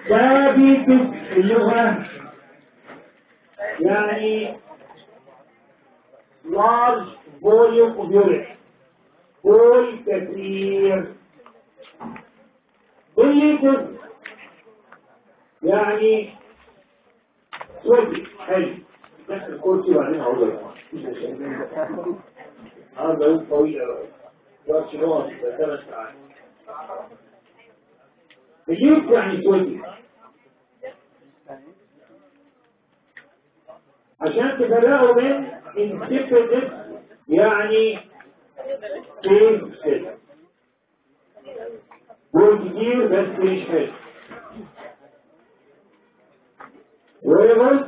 diabetes في اللغة يعني large volume of urine بول كثير بالليتر يعني سوري حلو نفس الكرسي وبعدين اقعد هذا يوم طويل قوي برشلونه ثلاث ساعات الليت يعني سوري عشان تفرقوا من insipidness يعني كيف كده دول كتير بس مش حلو ويقول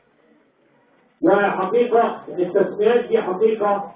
لا حقيقة ان التسميات دي حقيقة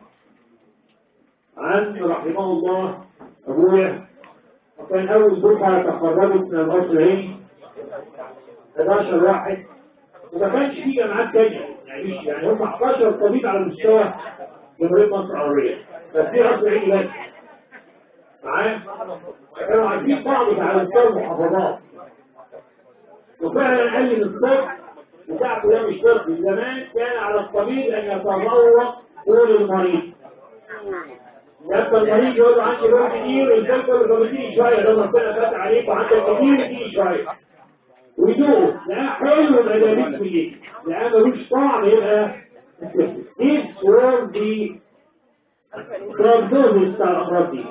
عن رحمه الله ابويا وكان اول دفعة تخرجت من الغصر العيني 11 واحد وما كانش في جامعات تانية يعني مش يعني هم 11 طبيب على مستوى جمهورية مصر العربية بس في غصر عيني بس معايا كانوا عارفين بعض على مستوى المحافظات وفعلا قال لي من الصبح بتاعته ده مش شرط زمان كان على الطبيب ان يتذوق طول المريض يبقى المريض يقول له عندي روح كتير الدكتور يقول له اديني شويه ده ربنا فات عليك وعندك كتير اديني شويه ويدوق لا حلو يبقى ده بيت في لا ملوش طعم يبقى This was the prognosis بتاع الامراض دي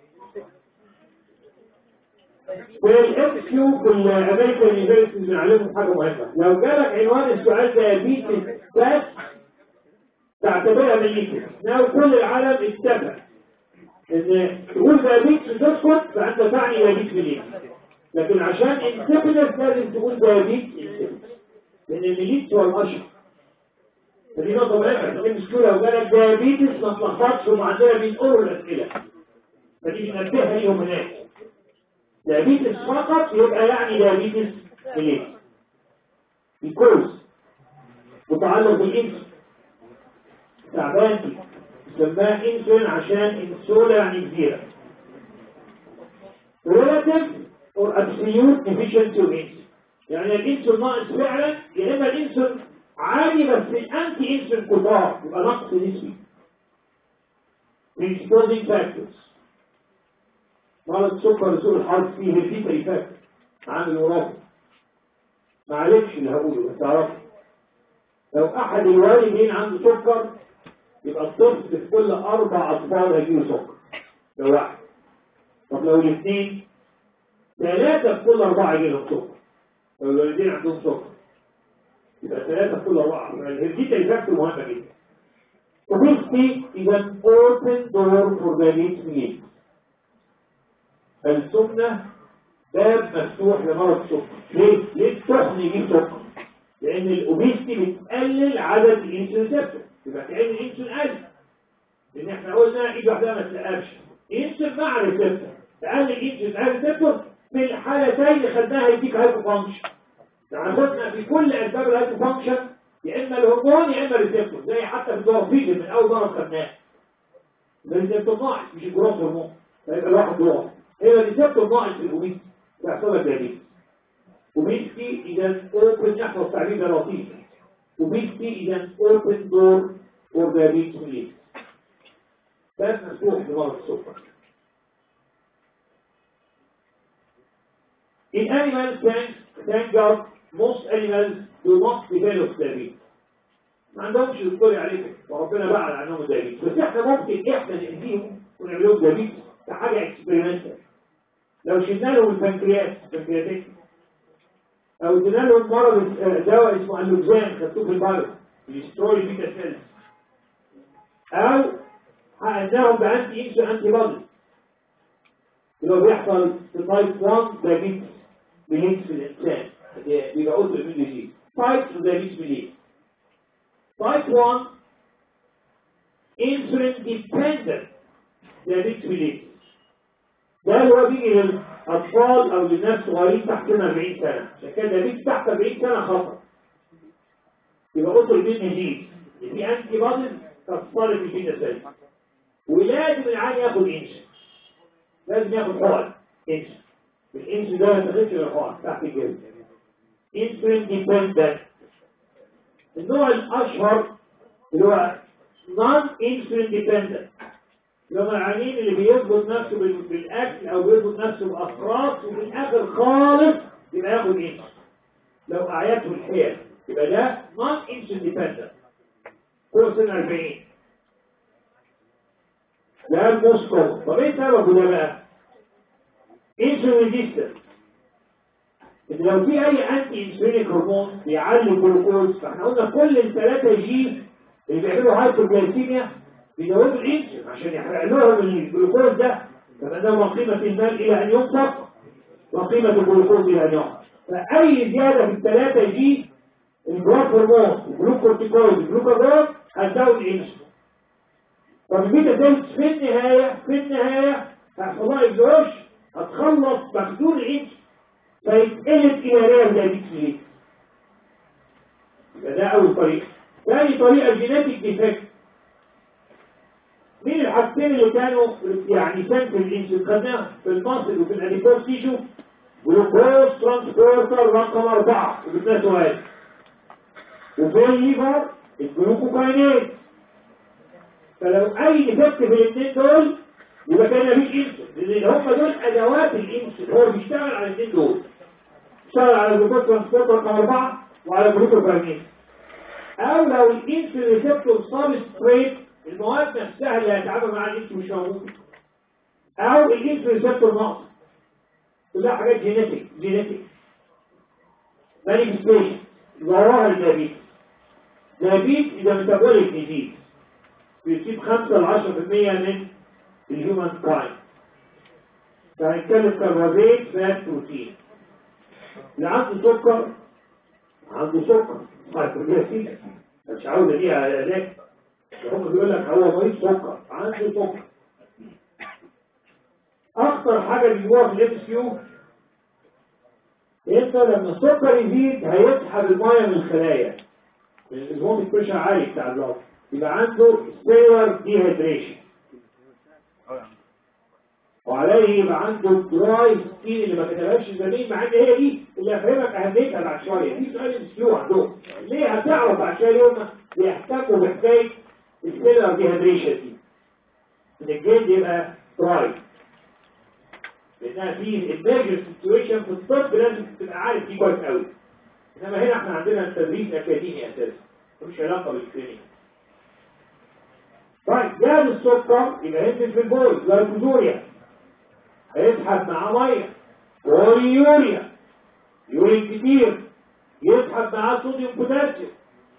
والاكس كيو في الامريكان يونيفرسيتي بنعلمهم حاجه مهمه لو جالك عنوان السؤال دايابيتس بس تعتبرها ميتس لو كل العالم اتفق ان تقول دايابيتس وتسكت فانت تعني دايابيتس ميليتس لكن عشان انسبيدس لازم تقول دايابيتس انسبيدس لان الميليتس هو الاشهر فدي نقطه مهمه لكن مش لو جالك دايابيتس ما تلخبطش وما عندنا بنقول الاسئله فدي بننبهها ليهم هناك دايابيتس فقط يبقى يعني دايابيتس ميليتس الكورس متعلق بالانسولين تعبان فيه سماه انسولين عشان انسولا يعني كبيرة relative or absolute deficiency of insulin يعني الانسولين ناقص فعلا يا اما الانسولين عالي بس الانتي انسولين كتار يبقى نقص نسبي predisposing factors مرض سكر سوء الحظ فيه الفيتري فاكتور عامل وراثي معلش اللي هقوله بس تعرفوا لو احد الوالدين عنده سكر يبقى الطفل في كل اربع اطفال هيجيله سكر لو واحد طب لو الاثنين ثلاثة في كل أربعة يجيلهم سكر لو الوالدين عندهم سكر يبقى ثلاثة في كل أربعة الهيرجيتا فاكتور مهمة جدا Obesity is an open door for diabetes السمنة باب مفتوح لمرض السكر ليه؟ ليه السخن يجيب سكر؟ لأن الأوبيستي بتقلل عدد الانسولين ريسبتور يبقى كأن الانسولين قل لأن احنا قلنا ايد واحدة ما تلقاش انسولين مع ريسبتور تقلل الانسولين مع ريسبتور في الحالتين خدناها يديك هايبو فانكشن يعني خدنا في كل أسباب الهايبو فانكشن يا إما الهرمون يا إما ريسبتور زي حتى في الدورفيجن من أول مرة خدناه الريسبتور ناقص مش الجروث هرمون فيبقى الواحد ضعف هي الريسبتور ناقص في الأوبيستي بيحصل لك دايابيتس وبيستي إذا open يحفظ تعبير ده لطيف وبيستي إذا open door for diabetes mellitus باب مفتوح لمرض السكر In animals, thank, thank God, most animals do not develop diabetes. ما عندهمش دكتور عليك وربنا بعد عنهم الدايابيتس بس احنا ممكن احنا نأذيهم ونعمل لهم دايابيتس كحاجة اكسبيرمنتال لو شلنا لهم البنكرياس البنكرياتيك او ادينا لهم مرض دواء اسمه اللوكزان خدتوه في البلد يستروي بيتا سيلز او حقناهم بانتي انسو انتي بادي اللي هو بيحصل في تايب 1 دايابيتس بيلينكس في الانسان بيبقى اوتو اميونيتي تايب دايابيتس بيلينكس تايب 1 انسولين ديبندنت دايابيتس بيلينكس ده اللي هو بيجي للأطفال أو للناس صغيرين تحت 40 سنة عشان كده دايابيتس تحت 40 سنة خطر يبقى قلت البين نجيب في أنتي بادز تصطلب البين سيل ولازم العيان ياخد انسولين لازم ياخد حقن انسولين الانسولين ده ما تاخدش غير حقن تحت الجلد انسولين ديبندنت النوع الاشهر اللي هو نون انسولين ديبندنت اللي هم العيانين اللي بيظبط نفسه بال- بالاكل او بيظبط نفسه باخراط وفي الاخر خالص يبقى ياخد انسولين لو اعيته الحيل يبقى ده نون انسولين ديبندنت فوق سن 40 ده الموسكو طب ايه سببه ده بقى؟ انسولين ريزيستنس ان لو في اي انتي انسولينيك هرمون بيعلي الجلوكوز فاحنا قلنا كل الثلاثه جي اللي بيعملوا هايبوجلايسيميا بيزودوا الانسولين عشان يحرق لهم الجلوكوز ده فما قيمه المال الى ان ينفق وقيمه الجلوكوز الى ان ينفق فاي زياده في الثلاثه جي الجروث هرمون الجلوكورتيكويد الجلوكاجون هتزود الانسولين طب البيتا سيلز في النهايه في النهايه هيحصل لها اكزوش هتخلص مخزون الانسولين فيتقلب الى ريال دايبيتس يبقى ده اول طريقه ثاني طريقه جينيتك ديفكت مين الحاجتين اللي كانوا يعني سنت الانسولين خدناها في المصل وفي الاديكوز تيشو جلوكوز ترانسبورتر رقم أربعة وجبنا سؤال وفي الليفر الجلوكوكاينيز فلو اي ديفكت في الاثنين دول يبقى كان مفيش انسولين لان هم دول ادوات الانسولين هو بيشتغل على الاثنين دول بيشتغل على الجلوكوز ترانسبورتر رقم أربعة وعلى الجلوكوكاينيز او لو الانسولين ريسبتور صاب ستريت المواد نفسها اللي هيتعامل مع الانسولين مش موجوده او الانسولين ريسبتور ناقص كلها حاجات جينيتك جينيتك مانيفستيشن ظواهر الديابيتس ديابيتس اذا ميتابوليك ديزيز بيصيب 5 ل 10% من الهيومن كاين فهنتكلم كربوهيدرات فات بروتين اللي عنده سكر عنده سكر هايبرجليسيميا مش عاوز ليها علاج هم بيقول لك هو مريض سكر عنده سكر اخطر حاجه بيجوها في الاف كيو انت لما السكر يزيد هيسحب الميه من الخلايا الهوم بريشر عالي بتاع البلد يبقى عنده سيلر ديهيدريشن وعليه يبقى عنده دراي سكين اللي ما كتبهاش الزميل مع ان هي دي اللي هفهمك اهميتها بعد شويه دي سؤال السيو عندهم ليه هتعرف بعد شويه هم بيحتكوا بحكايه السيلر ديهيدريشن دي ان الجلد يبقى دراي لانها في emergency سيتويشن في الطب لازم تبقى عارف دي كويس قوي انما هنا احنا عندنا التدريس اكاديمي اساسا ملوش علاقه بالكلينيك طيب جاب السكر يبقى هنزل في البول جلايكوزوريا هيسحب معاه ميه بوليوريا يورين كتير يسحب معاه صوديوم بوتاسيوم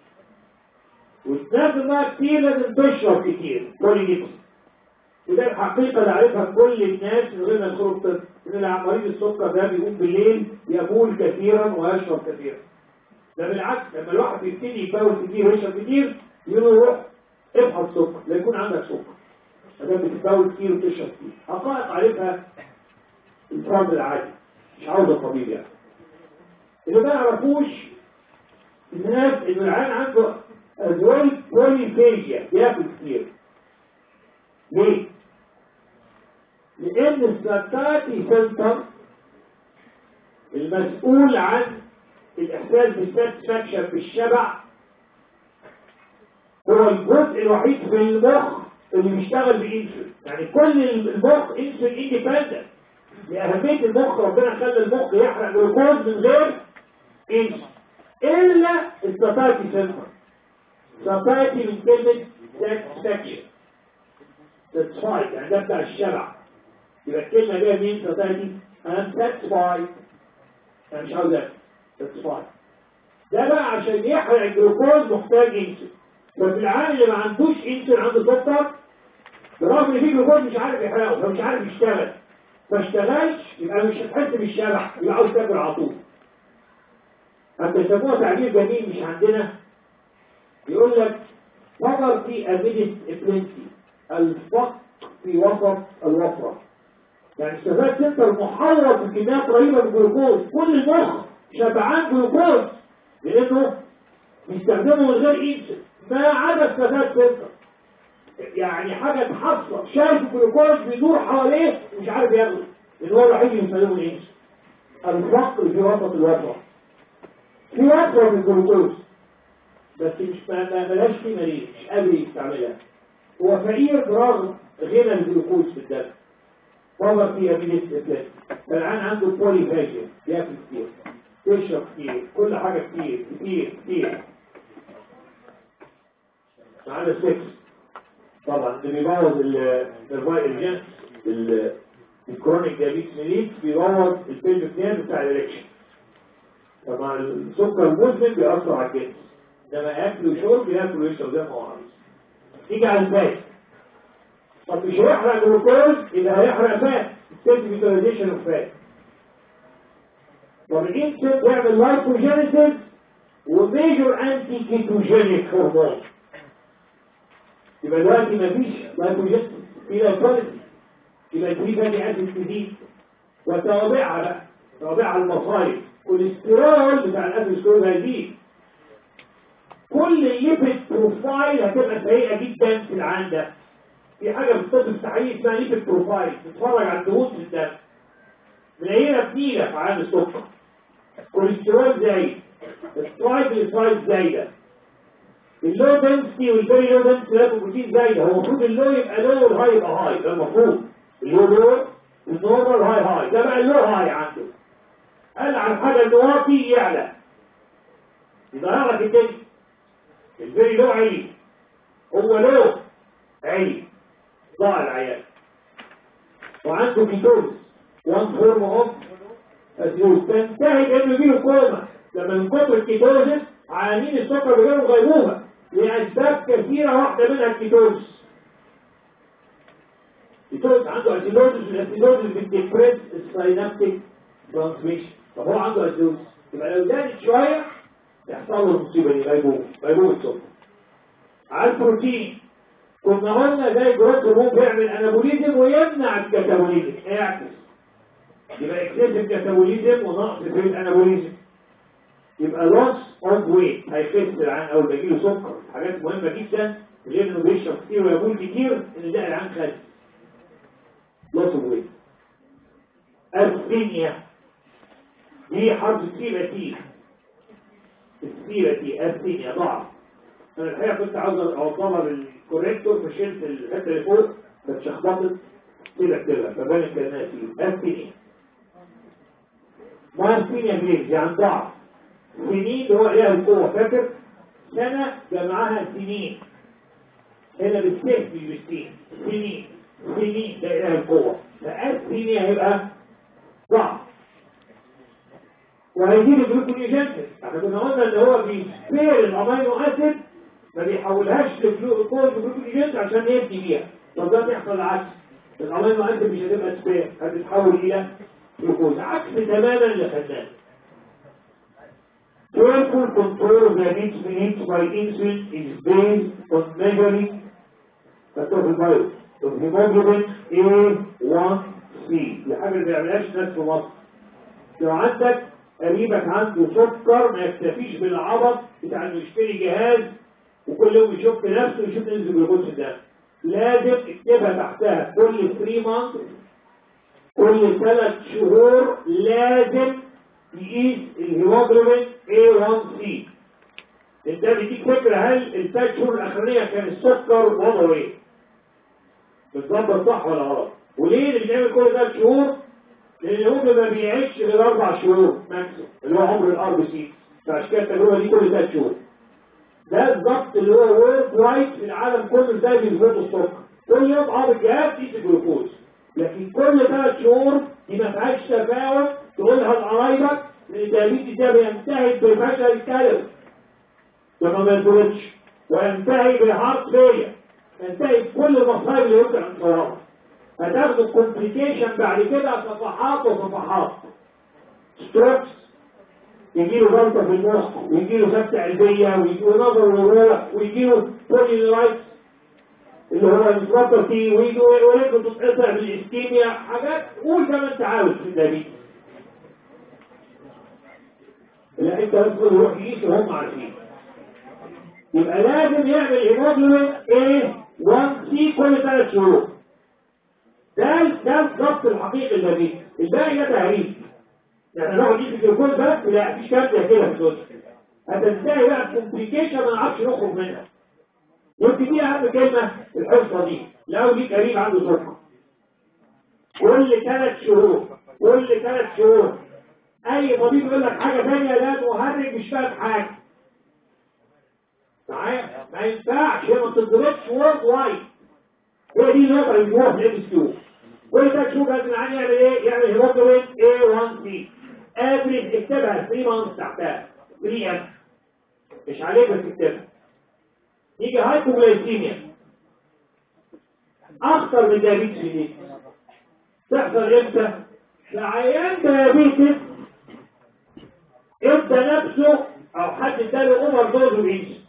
وتنزل ميه كتير لازم تشرب كتير بوليجيبس وده الحقيقة اللي عارفها كل الناس من غير ما يدخلوا الطب ان مريض السكر ده بيقوم بالليل يبول كثيرا ويشرب كثيرا ده بالعكس لما الواحد بيبتدي يبول كتير ويشرب كتير يقولوا روح افحص سكر لا يكون عندك سكر ما دام بتتبول كتير وتشرب كتير حقائق عارفها الفرد العادي مش عاوز الطبيب يعني اللي ما يعرفوش الناس ان العيان عنده ازواج بوليفيجيا بياكل كتير ليه؟ لأن السكاتي سنتر المسؤول عن الإحساس بالساتسفاكشن بالشبع هو الجزء الوحيد في المخ اللي بيشتغل بإنسولين يعني كل المخ انسولين اندبندنت لأهمية المخ ربنا خلى المخ يحرق جلوكوز من غير انسولين إلا السكاتي سنتر سكاتي من كلمة ساتسفاكشن satisfied يعني ده بتاع الشبع يبقى الكلمة جاية منين ستاتي I'm satisfied أنا مش عاوز أكل satisfied ده بقى عشان يحرق الجلوكوز محتاج انسولين ففي العالم اللي ما عندوش انسولين عنده سكر برغم ان في جلوكوز مش عارف يحرقه فمش عارف يشتغل ما اشتغلش يبقى مش هتحس بالشبع يبقى عاوز تاكل على طول حتى يسموها تعبير جميل مش عندنا يقول لك poverty amidst plenty الفقر في وسط الوفرة يعني الشباب سنتر محرر بكميات رهيبة من الجلوكوز كل المخ شبعان جلوكوز لانه بيستخدمه من غير انسولين ما عدا الشباب سنتر يعني حاجة تحصل شايف الجلوكوز بيدور حواليه ومش عارف ياخده لان هو الوحيد اللي بيستخدمه الانسولين الفقر في وسط الوفرة في وفرة في الجلوكوز بس مش ما ما- ملهاش فيه مريض مش قادر يستعملها هو فقير برغم غنى الجلوكوز في الدم فور في ابيليتي فالعين عنده بولي فاجر بياكل كتير يشرب كتير كل حاجة كتير كتير كتير ما عدا السكس طبعا اللي بيبوظ الجنس الكرونيك ديابيتس ميليت بيبوظ البيلف نير بتاع الاريكشن طبعا السكر المزمن بيأثر على الجنس انما اكل وشرب بياكل ويشرب زي ما هو عايز تيجي على الفات طب مش هيحرق جلوكوز يبقى هيحرق فات سنتيفيتاليزيشن اوف فات طب الانسولين بيعمل لايكوجينيسيس وميجور انتي كيتوجينيك هرمون يبقى دلوقتي مفيش لايكوجينيسيس في لايكوليسيس يبقى الفري فاتي اسيد تزيد وتوابعها بقى توابعها المصايب كوليسترول بتاع الاسيد هيزيد كل الليبيد بروفايل هتبقى سيئه جدا في العين ده في حاجه في الطب التحليلي اسمها ليبيد بروفايل تتفرج على الدهون في الدم منيله بنيله في عين السكر كوليسترول زايد الترايجليسرايد زايده اللو دنسيتي والفيري لو دنسيتي ده بروتين زايده هو المفروض اللو يبقى لو والهاي يبقى هاي ده المفروض اللو لو النورمال هاي هاي ده بقى اللو هاي عنده قال عن حاجه الواطي يعلى يضيع لك الدنيا الفيري لو عالي هو لو عالي ضاع العيال وعنده كيتوز وان فورم اوف اسيوز تنتهي بانه يجيله كوما لما من كتر الكيتوزس عيانين السكر بيجيلهم غيبوبه لاسباب كثيره واحده منها الكيتوز الكيتوز عنده اسيلوزس والاسيلوزس بتديبريس الساينابتيك ترانسميشن طب هو عنده اسيلوزس يبقى لو زادت شويه يحصل له المصيبه دي غيبوبه غيبوبه السكر على البروتين كنا قلنا زي جروث هرمون بيعمل انابوليزم ويمنع الكاتابوليزم اعكس يبقى اكسسيف كاتابوليزم ونقص في الانابوليزم يبقى لوس اوف ويت هيخس العين اول ما يجيله سكر حاجات مهمه جدا غير انه بيشرب كتير ويقول كتير ان ده العين خس لوس اوف ويت الثينيا دي حرف السيبة تي السيبة تي الثينيا ضعف انا الحقيقه كنت عاوز اوصلها بالكوريكتور فشلت الحته اللي فوق فاتشخبطت كده اكتبها فبانت كانها فيه الثينيا ما الثينيا جريز يعني ضعف سنين هو اله القوة فاكر سنة جمعها سنين هنا بالسيف مش بالسين سنين سنين ده اله القوة فالسنين هيبقى ضعف وهيجيب الجلوكونيجينتس احنا كنا قلنا ان هو بيسبير الامينو اسيد ما بيحولهاش لجلوكوز جلوكونيجينت عشان يبني بيها طب ده بيحصل العكس الامينو اسيد مش هتبقى سبير هتتحول الى جلوكوز عكس تماما اللي خدناه Careful control of diabetes needs by insulin is based on measuring التوفيبايل of hemoglobin A1C دي حاجة ما بيعملهاش ناس في مصر لو عندك قريبك عنده سكر ما يكتفيش بالعبط بتاع انه يشتري جهاز وكل يوم يشوف نفسه ويشوف نسبة الجلوكوز في الدم لازم اكتبها تحتها كل 3 مانث كل 3 شهور لازم يقيس الهيموجلوبين A1C انت بيديك فكرة هل الثلاث شهور الاخرانية كان السكر وضعه ايه بتظبط صح ولا غلط وليه اللي بيعمل كل ثلاث شهور لان الهيموجلوبين ما بيعيش غير اربع شهور ماكسيموم اللي هو عمر الار بي سي فعشان كده التجربه دي كل ثلاث شهور ده بالظبط اللي هو وورد وايد في العالم كله ازاي بيظبطوا السكر كل يوم اه الجهاز تقيس الجلوكوز لكن كل ثلاث شهور دي ما فيهاش تفاعل تقولها لقرايبك لان الدايابيتس ده بينتهي بفشل الكلى لما ما يدورش وينتهي بهارت فيلير ينتهي بكل المصايب اللي يمكن ان تصورها هتاخدوا كومبليكيشن بعد كده صفحات وصفحات ستروكس يجي له جلطه في المخ ويجي له سكته قلبيه ويجي له نظر وروح ويجي له بوليلايتس اللي هو البروبرتي ويجي ورجله تتقطع بالاستيميا حاجات قول زي ما انت عاوز في الدليل لا انت بس روح يقيس وهم عارفين يبقى لازم يعمل هيموجلوبين ايه 1 سي كل ثلاث شهور ده ده الضبط الحقيقي الذي الباقي ده تهريج يعني ناخد دي في الجلوكوز بس لا مفيش كارت كده في الدنيا هتنتهي بقى بكومبليكيشن ما نعرفش نخرج منها يمكن دي اهم كلمه في الحصه دي لو ليك قريب عنده سكر كل ثلاث شهور كل ثلاث شهور اي طبيب يقول لك حاجه ثانيه لا مهرج مش فاهم حاجه معايا ما ينفعش هي ما بتضربش وورد وايد هي دي النقطه اللي جوه في الام اس كيو كل ثلاث شهور لازم العيان يعمل ايه؟ يعمل هيموجلوبين A1C افريج اكتبها 3 مانثs تحتها 3 اف مش عليك بس اكتبها يجي هايبوغلايسيميا اخطر من دايابيتس دي تحصل امتى؟ العيان دايابيتس ادى نفسه او حد اداله اوفر دوز بالانسولين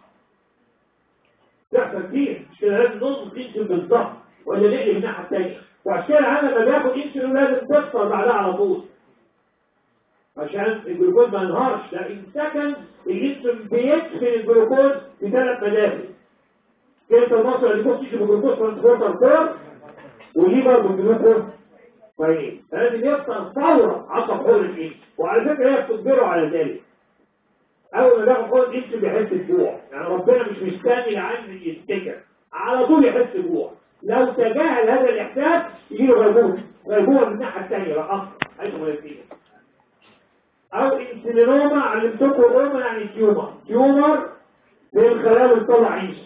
تحصل كتير مش كده لازم نظبط الانسولين بالظبط ولا نقلب الناحيه الثانيه وعشان كده العيان لما بياخد انسولين لازم تفطر بعدها على طول عشان الجلوكوز ما ينهارش لا ان سكند الانسولين بيدفن الجلوكوز في ثلاث مدافع كده المصر اللي بص يشوف الجلوكوز ترانسبورتر فور وليه برضه الجلوكوز طيب لازم يفطر فورا عصب حر الانسولين وعلى فكره هي بتجبره على ذلك اول ما بياخد حر الانسولين بيحس بجوع يعني ربنا مش مستني العين يفتكر على طول يحس بجوع لو تجاهل هذا الاحساس يجيله غيبوبه غيبوبه من الناحيه الثانيه بقى اصلا حيث ملكيه او انسولينوما علمتكم اوما يعني تيومر تيومر في الخلايا اللي بتطلع عيش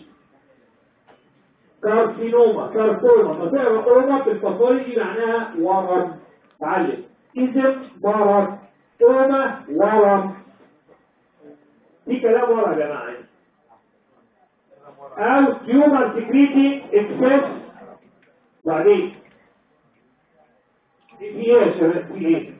كارسينوما كارسوما فتقرا اوما في الباثولوجي معناها ورم تعلم اذا مرض اوما ورم دي كلام ورا يا جماعه او تيومر سكريتي اكسس بعدين دي في ايه يا شباب في ايه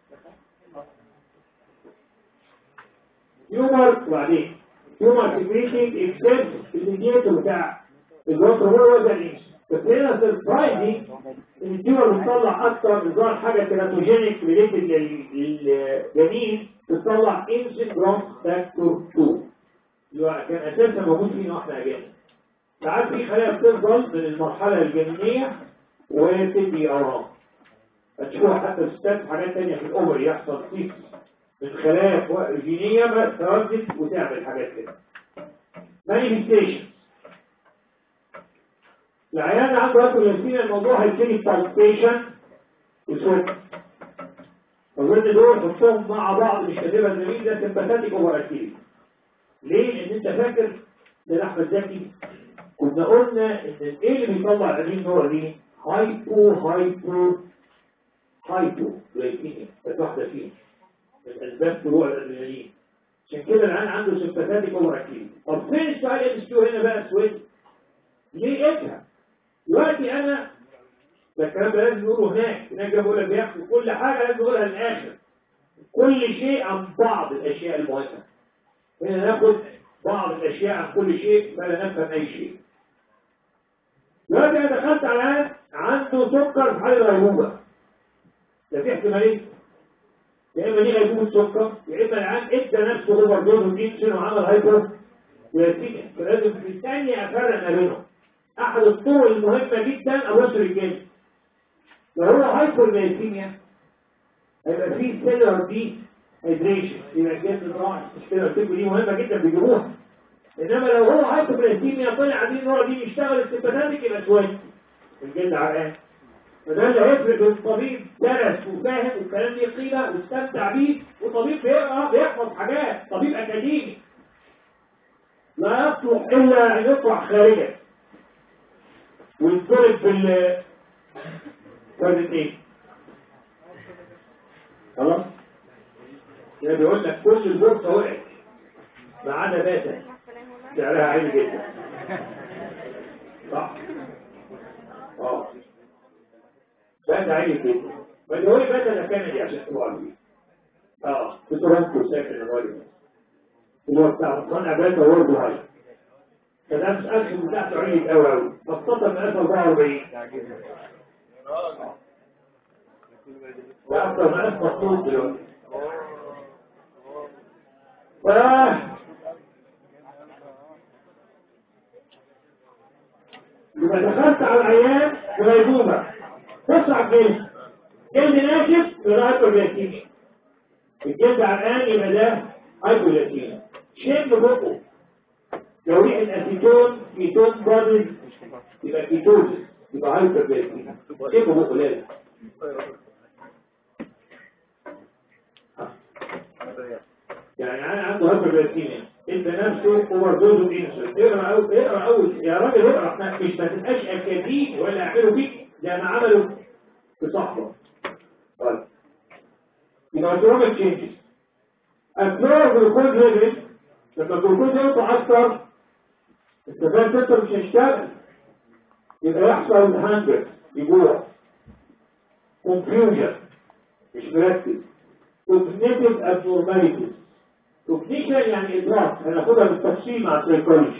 تيومر وبعدين تيومر سكريتنج اكسس الميديتور بتاع الجروث هو ده ليش بس هنا سربرايزنج ان التيومر بتطلع اكتر ظهر حاجه كيراتوجينيك ريليتد للجنين بتطلع انسين جروث فاكتور 2 اللي هو كان اساسا موجود فينا واحنا اجانب ساعات في خلايا بتفضل من المرحله الجنينيه وتدي اورام هتشوفها حتى في ستات حاجات تانية في الاوفر يحصل فيكس من خلايا جينية بس تردد وتعمل حاجات كده مانيفستيشن العيان عنده هايبوغلايسيميا الموضوع هيبتدي بالبيشن وسويت اظن دول حطهم مع بعض مش كاتبها الزميل ده سمباثيك اوفر اكتيفيتي ليه؟ لان انت فاكر ده احمد زكي كنا قلنا ان ايه اللي بيطلع الادرينالين نوع دي؟ هايبو هايبو هايبو جلايكيميا كانت واحده فيهم من اسباب طلوع الادرينالين عشان كده العيان عنده سمباثيك اوفر اكتيفيتي طب فين السؤال ام اس كيو هنا بقى سويت؟ ليه افهم؟ دلوقتي انا ده الكلام ده لازم نقوله هناك هناك ده بقول لك بياخد كل حاجه لازم نقولها للاخر كل شيء عن بعض الاشياء المهمه هنا ناخد بعض الاشياء عن كل شيء فلا نفهم اي شيء دلوقتي انا دخلت على الان عنده سكر في حاله غيبوبه ده في احتمالين يا اما دي غيبوبه سكر يا اما العيان ادى نفسه اوفر دوز وجينسون وعمل هايبر وياسيميا فلازم في الثانيه افرق ما بينهم احد الطرق المهمه جدا ابص الرجال لو هو هايبر جلايسيميا هيبقى فيه سيلر دي هيدريشن يبقى الجسم راعي مش كده الطب دي مهمه جدا بيجيبوها انما لو هو هايبر جلايسيميا طلع دي النوع دي يشتغل السيمباتيك يبقى سواد الجلد عرقان فده اللي هيفرق بين طبيب درس وفاهم والكلام ليه قيمه واستمتع بيه وطبيب بيقرا بيحفظ حاجات طبيب اكاديمي لا يصلح الا ان يطلع خارجا ويتضرب بال فردتين خلاص ده بيقول لك كل البورصه وقعت ما عدا باتا سعرها عالي جدا صح اه باتا عالي جدا بس هو باتا ده كندي عشان تبقوا عارفين اه في تورنتو ساكن الراجل اللي هو بتاع مصنع باتا وورد هاي فده مش اكل بتاعته عالي قوي قوي خاصه من 44 ده اكتر من 1000 مطلوب دلوقتي يبقى دخلت على العيان بغيبوبة تصعب فين؟ جلد ناشف يبقى هايبوجلايكيميا الجلد عرقان يبقى ده هايبوجلايكيميا شم بقه لو ريحة اسيتون كيتون بادز يبقى كيتوز يبقى هايبر جلايسيميا شم بقه لازم يعني انا عنده هايبر جلايسيميا انت نفسه اوفر دوز انسولين اقرا اول اقرا اول يا راجل اقرا مش ما تبقاش اكاديمي ولا اعمله بيك ده انا عمله في صحبه طيب يبقى الدروجة تشينجز أثناء الجلوكوز ليفل لما الجلوكوز يقطع أكتر التفاعل سنتر مش هيشتغل يبقى يحصل هانجر يجوع confusion مش مركز cognitive abnormalities cognition يعني إدراك هناخدها بالتفصيل مع السيكولوجي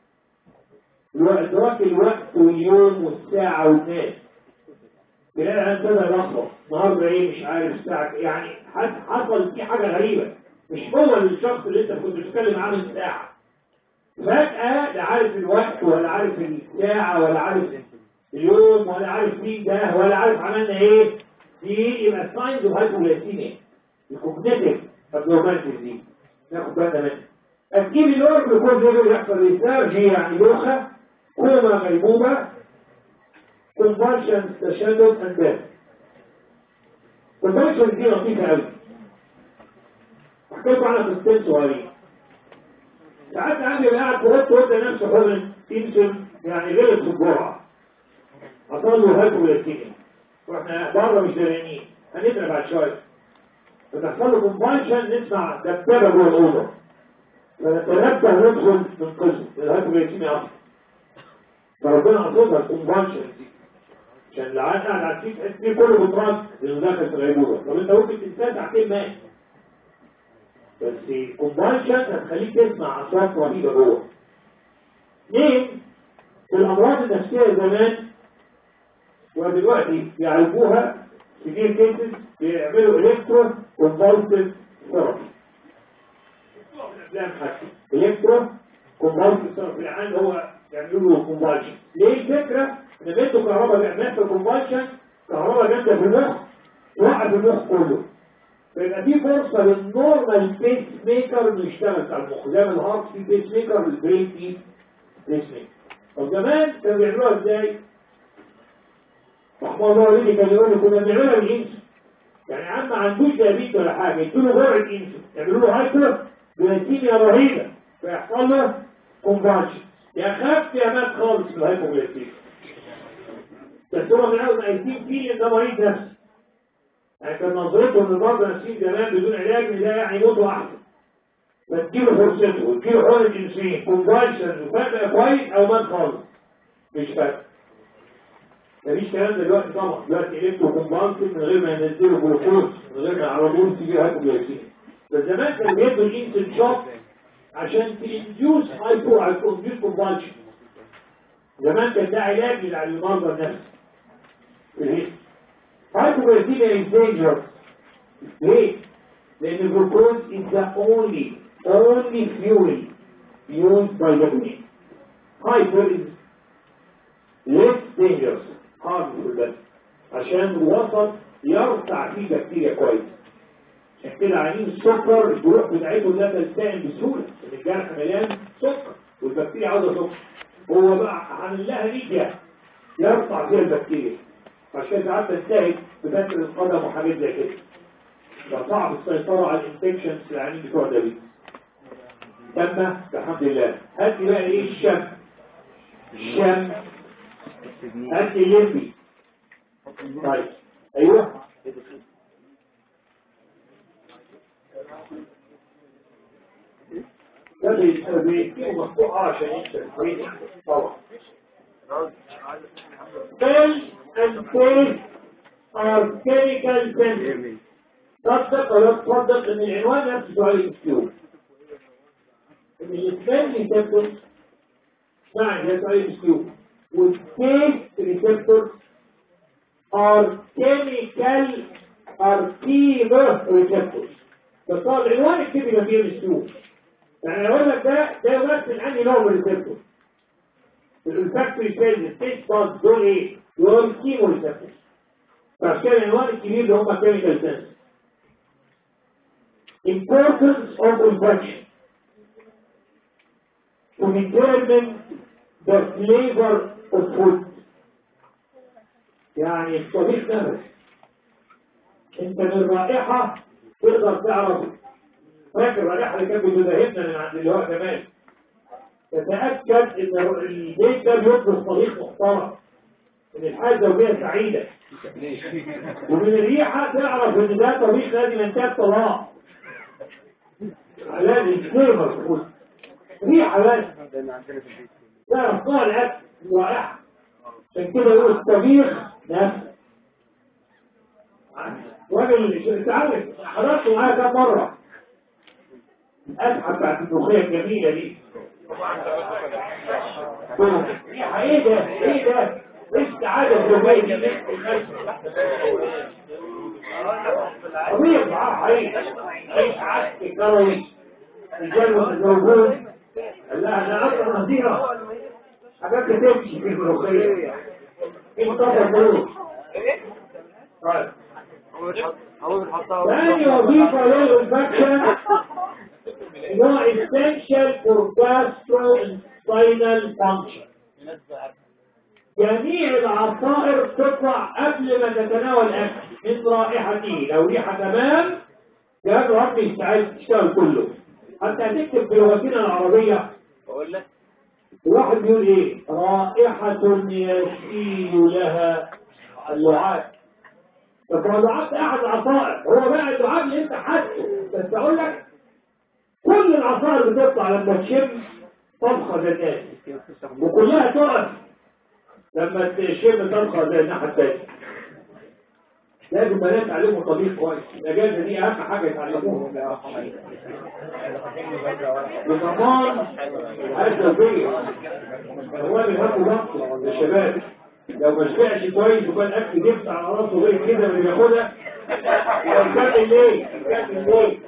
إدراك الوقت واليوم والساعة والناس تلاقي الآن ابتدى يلخبط النهارده ايه مش عارف الساعة يعني حصل فيه حاجة غريبة مش هو الشخص اللي انت كنت بتتكلم عنه الساعة فجأة لا عارف الوقت ولا عارف الساعة ولا عارف اليوم ولا عارف مين ده ولا عارف عملنا ايه دي يبقى ساينز اوف هايبوغلايسيميا الكوجنيتيف ابنورماليتيز دي ناخد بالنا منها تركيب اللور جلوكوز ليفل يحصل ريسيرجي يعني دوخة كوما غيبوبة convulsions تشدد and death convulsions دي لطيفة قوي احكي لكم عنها قصتين صغيرين ساعات عندي قاعد في اوضه وده نفسه حزن يمكن يعني غلط في الجرعه حصل له هايبوغلايكيميا واحنا بره مش دريانين هنبدا بعد شويه فتحصل له كونفالشن نسمع دبابه جوه الاوضه فنتنبه ندخل من قسم الهايبوغلايكيميا اصلا فربنا قصدها الكونفالشن دي عشان العيان قاعد على السيف تحس فيه كله بترد لانه داخل في غيبوبه طب انت ممكن تنساه ساعتين مات بس كومبانشن هتخليك تسمع اصوات رهيبه جوه اثنين في الامراض النفسيه زمان ودلوقتي بيعالجوها كتير كيسز بيعملوا الكترو كومبالسيف ثيرابي الافلام حتى الكترو كومبالسيف ثيرابي العيان هو يعملوا له كومبالشن ليه الفكره ان بيدوا كهرباء بيعمل كومبالشن كهرباء جامده في المخ توقف المخ كله فيبقى في فرصة للنورمال بيس ميكر انه يشتغل بتاع المخ زي ما الهارت في بيس ميكر والبرين في بيس ميكر طب زمان كانوا بيعملوها ازاي؟ رحمه الله عليه كان يقول لي كنا بنعملها بالانسو يعني عم ما عندوش ديابيت ولا حاجه يدوا له جرعه انسو يعملوا له هايبر جلايسيميا رهيبه فيحصل له كونفالشن يا خف يا مات خالص في الهايبوجلايسيميا بس هو من اول ما يتيم فيه ان ده مريض نفسي يعني كان نظرتهم للمرضى نفسيين زمان بدون علاج ان ده يعني يموتوا احسن فتجيله فرصته وتجيله حقن الجنسين كونفالشنز وفجأة كويس او مات خالص مش فاهم مفيش كلام دلوقتي طبعا دلوقتي الكترو كونفالشن من غير ما ينزلوا جلوكوز من غير ما يعرضوه تيجي هايبوجلايسيميا بس زمان كانوا بيدوا الانسولين شوك عشان تنديوس هايبو هايبونديوس كونفالشن زمان كان ده علاج للمرضى النفسي Hypoglycemia is dangerous. ليه؟ لأن الجلوكوز is the only, only fuel used by the brain. Hyper is less dangerous, harmful بس عشان الوسط يرفع فيه بكتيريا كويس. عشان كده عينين السكر الجروح بتاعتهم لا تلتئم بسهولة، لأن الجرح مليان سكر والبكتيريا عاوزة سكر. هو بقى عامل لها ليجيا يرفع فيها البكتيريا. عشان ساعات تنتهي بفتر القدم وحاجات زي كده ده صعب السيطرة على الانفكشنز العيانين بتوع ده تم الحمد لله هات لي بقى ايه الشم الشم هات لي الليمبي طيب ايوه ده بيبقى مفتوح عشان يكسر طبعا Cells and cells are chemical sensitive. تصدق ولا تصدق ان العنوان نفسه سؤال الاسكيو ان الاسكان ريسبتور معنى ده سؤال الاسكيو والتيست ريسبتور are chemical are chemo receptors بس طبعا العنوان الكتب يبقى فيه الاسكيو يعني اقول لك ده ده يمثل انهي نوع من الريسبتور الفاكتوري سيلز التيست بارت دول ايه؟ دول كيمو ريسبتورز فعشان كده العنوان الكبير اللي هم كيميكال سنس importance of infection to determine the flavor of food يعني الطبيخ نفس انت من الرائحة تقدر تعرف فاكر الرائحة اللي كانت بتدهمنا من عند اللواء كمان تتأكد ان البيت ده بيطبخ طبيخ محترم ان الحياة الزوجية سعيدة ومن الريحة تعرف ان ده طبيخ لازم ينتهي الطلاق لازم يتفهم ريحة بس تعرف نوع الاكل الرائحة عشان كده يقول الطبيخ نفس راجل تعرف حضرت معايا كم مرة الأسحة بتاعت الملوخية الجميلة دي ريحة ايه ده ايه ده ايه السعادة الزوجية دي طبيعي معاه حقيقي عيش عسكي كروي رجال متزوجون قال لها انا اصلا نظيرة حاجات تمشي في الملوخية ايه مطبق فلوس طيب ثاني وظيفة للإنفكشن هو essential for gastrointestinal function جميع العصائر تطلع قبل ما تتناول أكل من رائحته لو ريحة تمام جهاز ربي يستعد تشتغل كله حتى هتكتب بلغتنا العربية بقول لك الواحد بيقول ايه رائحة يشيل لها اللعاب طب هو اللعاب ده احد العصائر هو بقى اللعاب اللي انت حاسه بس اقول لك كل العصائر بتطلع لما تشم طبخة ذاتية وكلها تقف لما تشم طبخة زي الناحية التانية لازم بنات يتعلموا طبيخ كويس الاجازه دي اهم حاجه يتعلموها وضمان الحياه الزوجيه هو اللي هاخد ضغط للشباب لو ما شبعش كويس وكان الاكل جبت على راسه غير كده اللي بياخدها يكمل ليه؟ يكمل ليه؟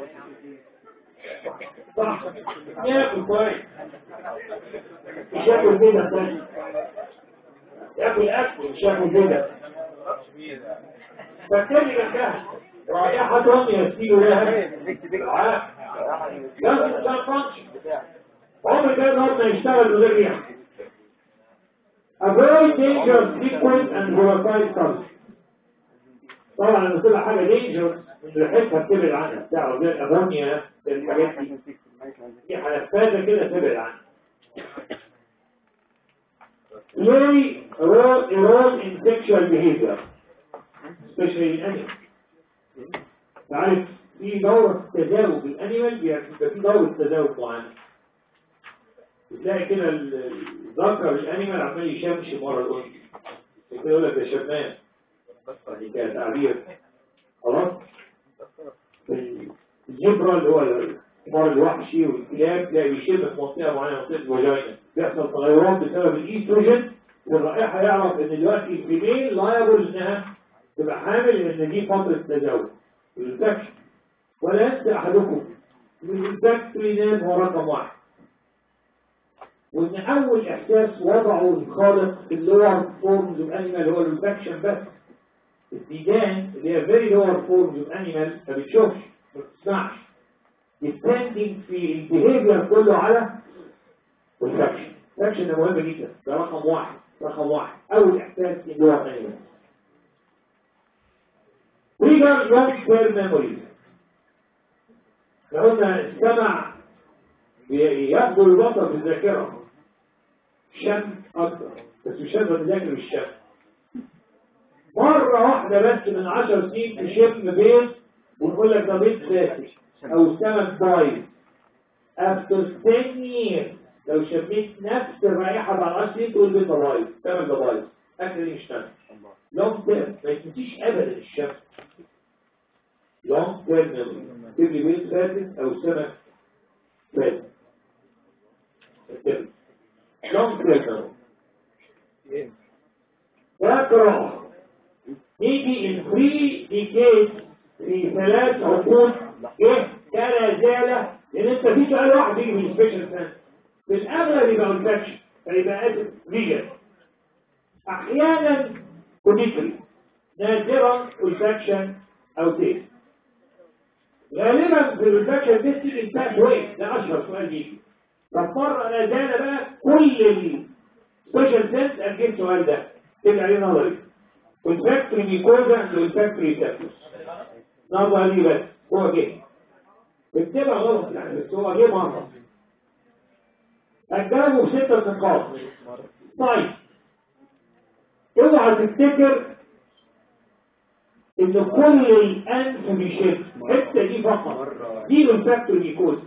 صح ياكل كويس مش ياكل كده تاني ياكل اكل مش ياكل كده فالتالي جنبها رائحة يسيل لها لازم تشتغل فانكشن عمر كده النهارده يشتغل من غير ريحة avoid dangerous frequent and volatile colors طبعا لما تبقى حاجة dangerous من ريحتها بتبعد عنها بتاعه زي الأمونيا زي الحاجات دي دي حنفاذة كده تبعد عنها play a role, a role in sexual behavior especially الانيمال تعرف في دورة تزاوج الانيمال بيبقى في دورة تزاوج معينة بتلاقي كده الذكر الانيمال عمال يشمش ورا الانثى كده يقول لك ده شمام دي كده تعبير خلاص الجبرة اللي هو الحمار الوحشي والكلاب تلاقي بيشم في منطقة معينة منطقة الفاجينا بيحصل تغيرات بسبب الايستروجين والرائحة يعرف ان دلوقتي الفيميل لايبل انها تبقى حامل ان دي فترة تزاوج الانفكشن ولا ينسى احدكم ان الانفكشن هو رقم واحد وان اول احساس وضعه الخالق في اللور فورمز اوف انيمال هو الانفكشن بس الديدان اللي هي فيري لور فورمز اوف انيمال ما بتشوفش ما بتسمعش depending في البيهيفير كله على الانفكشن الانفكشن ده مهم جدا ده رقم واحد رقم واحد اول احساس في اللور انيمال trigger long term memories لو قلنا السمع بياخدوا البصر في الذاكرة شم أكتر بس مش هنقدر نذاكر الشم مرة واحدة بس من عشر سنين تشم بيت ونقول لك ده بيت فاسد أو سمك بايظ after 10 years لو شميت نفس الرائحة بعد 10 سنين تقول بيت ده بايظ سمك ده بايظ أكل دي مش نفس لونج تيرم ما يتنسيش أبدا الشم لونج تيرم تبني بيت فاسد أو سمك فاسد لونج تيرم يقرأ يجي in three decades في ثلاث عقود ايه كان زالة لان انت في سؤال واحد يجي من السبيشال سنس في الاغلب يبقى انفكشن فيبقى اسف فيجن احيانا كونيكري نادرا انفكشن او تيست غالبا في الانفكشن تيست تيجي انتاج شويه ده اشهر سؤال يجي طب مرة انا جانا بقى كل السبيشال سنس اجيب السؤال ده تبقى عليه نظري والفاكتوري ميكوزا والفاكتوري سابتوس نظرة دي بس هو جه بتبقى غلط يعني بس هو جه مرة هتجاوبوا بستة نقاط طيب اوعى تفتكر ان كل الانف بيشد الحته دي فقط دي الفاكتور ميكوز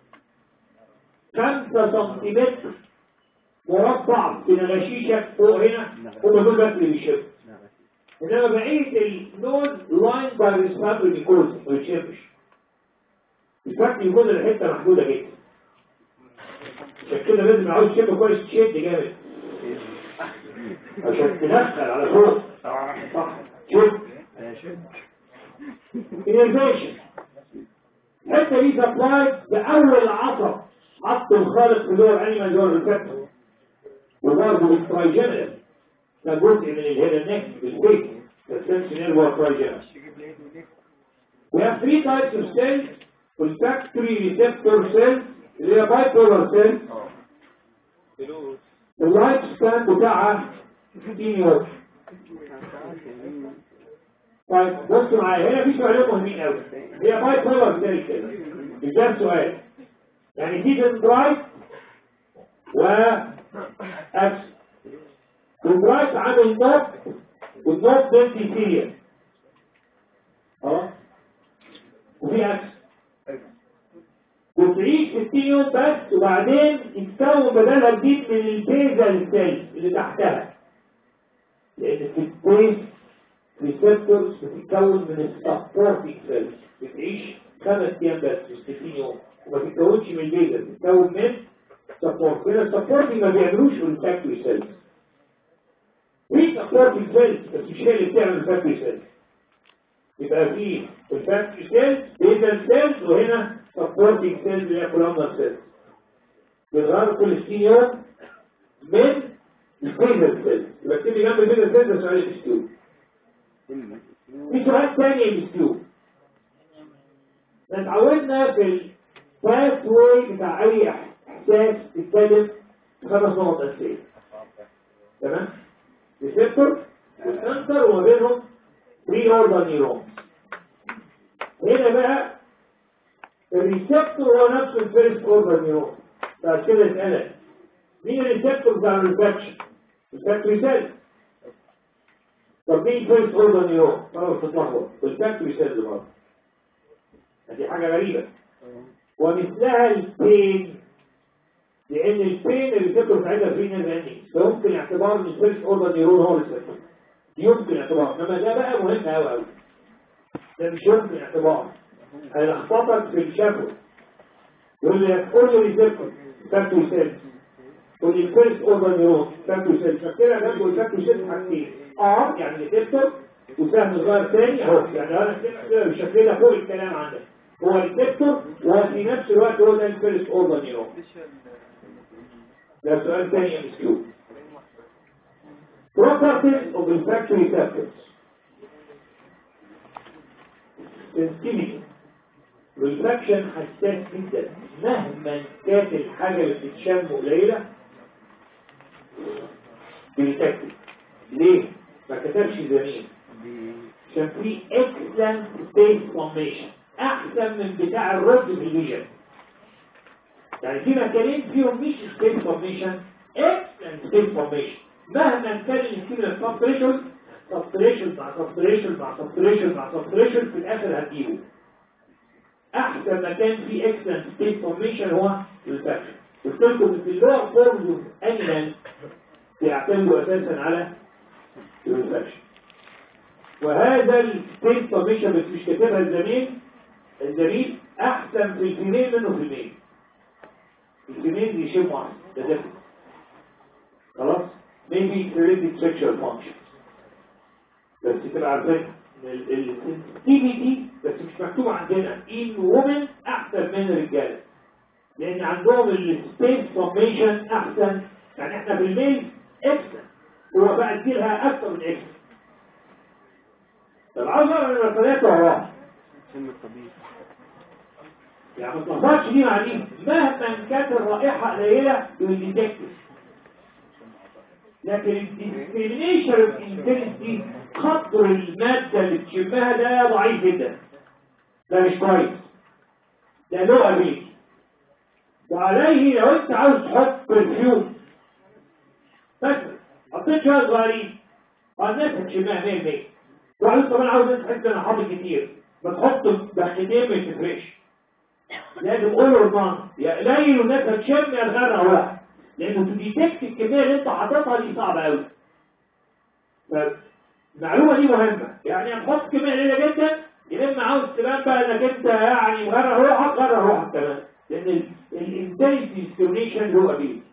5 سنتيمتر مربع في الغشيشه فوق هنا هم دول بس اللي بيشد انما بقيه النود لاين باي الفاكتور ميكوز ما بيشدش الفاكتور ميكوز الحته محدوده جدا عشان كده لازم عاوز تشد كويس تشد جامد عشان تدخل على فوق صح شد innervation الحته دي سبلايد باول عصب عصب الخالق في دور انيمال دور الفكر وبرضه بالترايجنال ده جزء من الهيد نيك بالبيت السنسينال هو ترايجنال We have three types of cells olfactory receptor cells اللي هي bipolar cells اللايف سبان بتاعها 60 يوم طيب بصوا معايا هنا في سؤالين مهمين قوي هي باي بولر سيل كده ده سؤال يعني دي دندرايت و اكس دندرايت عامل نوت والنوت دنتي سيريا اه وفي اكس وتعيش 60 يوم بس وبعدين يتكون بدلها جديد من البيزل سيل اللي تحتها لان في البيز ريسبتورز بتتكون من السبورتنج سيلز بتعيش خمس ايام بس مش 60 يوم وما تتكونش من البيزل بتتكون من سبورت هنا السبورتنج ما بيعملوش الفاكتوري سيلز في سبورتنج سيلز بس مش هي اللي بتعمل الفاكتوري سيلز يبقى في الفاكتوري سيلز بيزل سيلز وهنا سبورتنج سيلز اللي هي كولومنر سيلز بيتغيروا كل 60 يوم من البيزل سيلز يبقى اكتبي جنب البيزل سيلز ده سؤال الاسلوب في سؤال تاني الاسلوب احنا اتعودنا في الباث واي بتاع اي احساس تتكلم خمس نقط اساسيه تمام ريسبتور والسنتر وما بينهم بري اوردر نيرون هنا بقى الريسبتور هو نفسه الفيرست اوردر نيرون بعد كده اتقلق مين الريسبتور بتاع الريفاكشن الفاكتوري سيل طب مين فيرست اوردر نيرون انا مش متلخبط الفاكتوري سيل برضه دي حاجه غريبه ومثلها البين لان البين الريسبتور بتاعتها في نزاني فيمكن اعتبار ان الفيرست اوردر نيرون هو الريسبتور يمكن اعتبار انما ده بقى مهم قوي قوي ده مش يمكن اعتبار هيلخبطك في الشفوي يقول لي قول لي ريسبتور فاكتوري سيل قول لي الفيرست اوردر نيرون فاكتوري سيل فاكتوري جنبه الفاكتوري سيل حاجتين ار يعني ريسبتور وسهم صغير تاني اهو يعني انا كده بالشكل ده فوق الكلام عندك هو الريسبتور وفي نفس الوقت هو ده الفيرست اوردر نيرون ده سؤال تاني يا مسكيو properties of the factory receptors sensitivity refraction حساس جدا مهما كانت الحاجة اللي بتتشم قليلة بيتكتب ليه؟ ما كتبش زميل عشان في excellent space formation احسن من بتاع الرد في الفيجن يعني في مكانين فيهم مش space formation excellent space formation مهما كان الكيمياء سبتريشن سبتريشن مع سبتريشن مع سبتريشن مع سبتريشن في الاخر هتجيبه احسن مكان فيه اكسلنت سبيس فورميشن هو الفاكشن قلت لكم ان في اللور فورمز اوف انيمال بيعتمدوا اساسا على الفاكشن وهذا السبيس فورميشن بس مش كاتبها الزميل الزميل احسن في الفيميل منه في الميل الفيميل يشموا احسن ده ده خلاص maybe related sexual functions بس تبقى عارفين السنسيتيفيتي بس مش مكتوب عندنا ان وومن احسن من الرجاله لان عندهم السبيس فورميشن احسن يعني احنا في الميل اكسن هو بقى تجيلها اكثر من اكسن العشرة من المسألات وراها سن الطبيب يعني ما تلخبطش دي مع دي مهما كانت الرائحه قليله يديتكت لكن الديسكريميشن انتنسي قدر الماده اللي تشمها ده ضعيف جدا ده مش كويس ده له أبيك وعليه لو انت عاوز تحط برفيوم مثلا حطيت شويه صغيرين الناس هتشمها 100 100 واحد طبعا عاوز انت تحس انا حاطط كتير ما تحط بخيتين ما يتفرقش لازم قول رمان يا قليل والناس هتشم يا الغرة واحد لانه تديتكت الكميه اللي انت حاططها دي صعبه قوي فالمعلومه دي مهمه يعني هنحط كميه قليله جدا يا اما عاوز تبان بقى انك انت يعني مغرق روحك غرق روحك كمان لان الانتنس ديسكريميشن له ابيلتي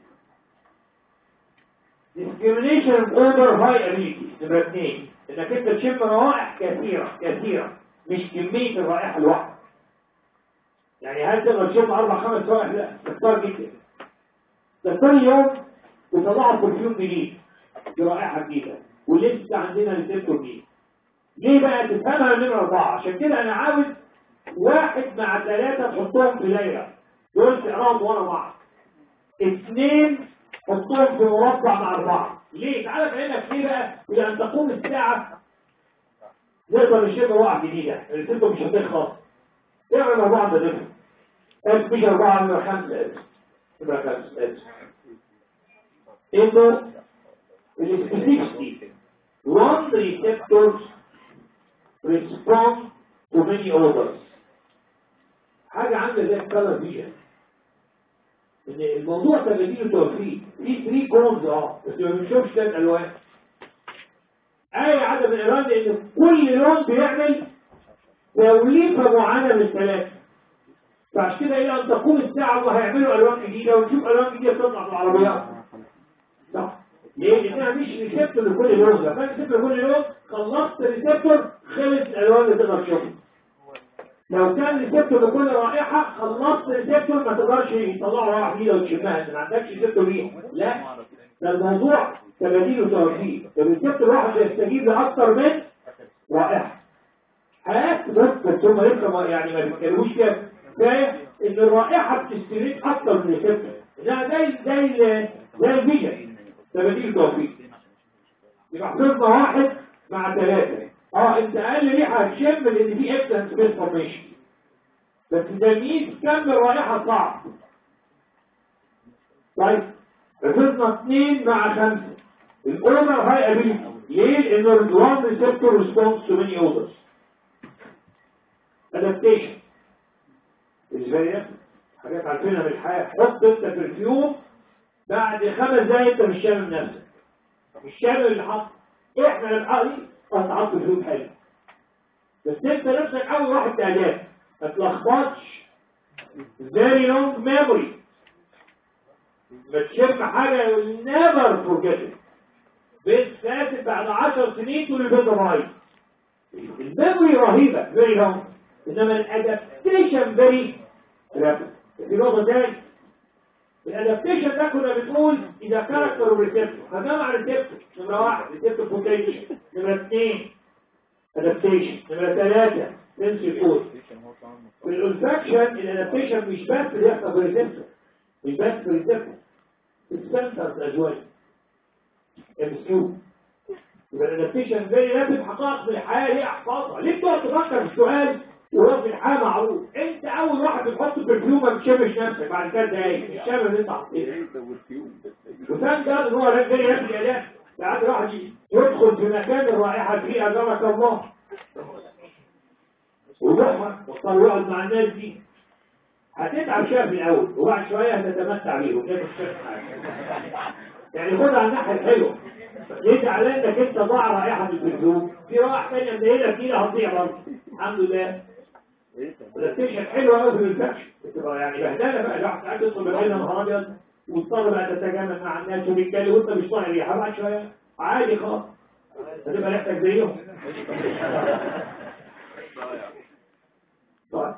discrimination over high ability نمرة اثنين انك انت تشم روائح كثيرة كثيرة مش كمية الرائحة الواحدة يعني هل تقدر تشم اربع خمس روائح لا كثير جدا ده كل يوم بيطلعوا برفيوم جديد برائحة جديدة ولسه عندنا ريسبتور جديد ليه بقى تفهمها من اربعة عشان كده انا عاوز واحد مع ثلاثة تحطهم في ليلة دول تقراهم ورا بعض اثنين حطهم في مربع مع أربعة ليه؟ تعالى فهمك ليه بقى؟ لأن تقوم الساعة نقدر نشم روعة جديدة الستة مش هتخلص اعمل أربعة ده نفهم ألف مش أربعة من خمسة ألف يبقى خمسة ألف إنه السبيسيفيتي one receptors respond to many orders حاجة عاملة زي الكالر فيجن ان الموضوع تباديل توفيق في 3 كونز اه بس ما بنشوفش ثلاث الوان اي عدد من الالوان لان كل لون بيعمل توليفه معينه من الثلاثه فعشان كده الى ان تقوم الساعه الله هيعملوا الوان جديده ونشوف الوان جديده تطلع في العربيات صح ليه؟ لانها مش ريسبتور لكل لون لما ريسبتور لكل لون خلصت ريسبتور خلص الالوان اللي تقدر تشوفها لو كان ريسبتور لكل رائحة خلصت ريسبتور ما تقدرش يطلعوا رائحة جديدة وتشمها انت ما عندكش ريسبتور ليه لا ده الموضوع تباديل وتوفيق الريسبتور واحد يستجيب لأكثر من رائحة حياة بس بس هم لسه ما- يعني ما بيتكلموش كده كفاية ان الرائحة بتستريد أكثر من الريسبتور ده زي زي ال- زي الفيجن تباديل وتوفيق يبقى حفظنا واحد مع ثلاثة اه انت اقل ريحة هتشم لان في اكسنس سبيس فورميشن بس تمييز كم الرائحة صعب طيب حفظنا اثنين مع خمسة الاوردر هاي ابيلتي ليه؟ لانه الوان ريسبتور ريسبونس تو ماني اوردرز ادابتيشن ازاي حاجات عارفينها من الحياة حط انت برفيوم بعد خمس دقايق انت مش شامم نفسك مش شامم اللي حط احنا اللي بنحقق هتحط برفيوم حلو بس انت نفسك اول واحد تعداد ما تلخبطش very long memory ما تشم حاجة you'll never forget it بيت فاتت بعد عشر سنين تقول البيت رايح الميموري رهيبة very long انما الادابتيشن very rapid في نقطة تاني الادابتيشن ده كنا بنقول اذا كاركتر وريسبتور هنجمع ريسبتور نمرة واحد ريسبتور بوتنشال نمرة اثنين ادابتيشن نمرة ثلاثة سنسي فود في الانفكشن الادابتيشن مش بس بيحصل في الريسبتور مش بس في الريسبتور في السنسرز ازواج ام كيو يبقى الادابتيشن فيري رابد حقائق في الحياه ليه احفظها ليه بتقعد تفكر في السؤال وهو في الحياه معروف انت اول واحد بتحط برفيوم ما بتشمش نفسك بعد كده دقايق مش شامل اللي انت حطيته وكان ده ان هو فيري رابد يا ده ساعات واحد يدخل في مكان الرائحه فيه امامك الله ويروح وصل يقعد مع الناس دي هتتعب شويه في الاول وبعد شويه هتتمتع بيهم ده مش فارق حاجه يعني خدها على الناحيه الحلوه ليه زعلان انك انت ضاع رائحه البرفيوم في رائحه ثانيه مضايقه فيها هتضيع برضه الحمد لله البلايستيشن حلوه قوي في الفكش بتبقى يعني بهدله بقى الواحد ساعات يدخل بالليل نهار ابيض واضطر بقى تتجامل مع الناس وبيتكلم وانت مش طالع ريحه بعد شويه عادي خالص هتبقى ريحتك زيهم طيب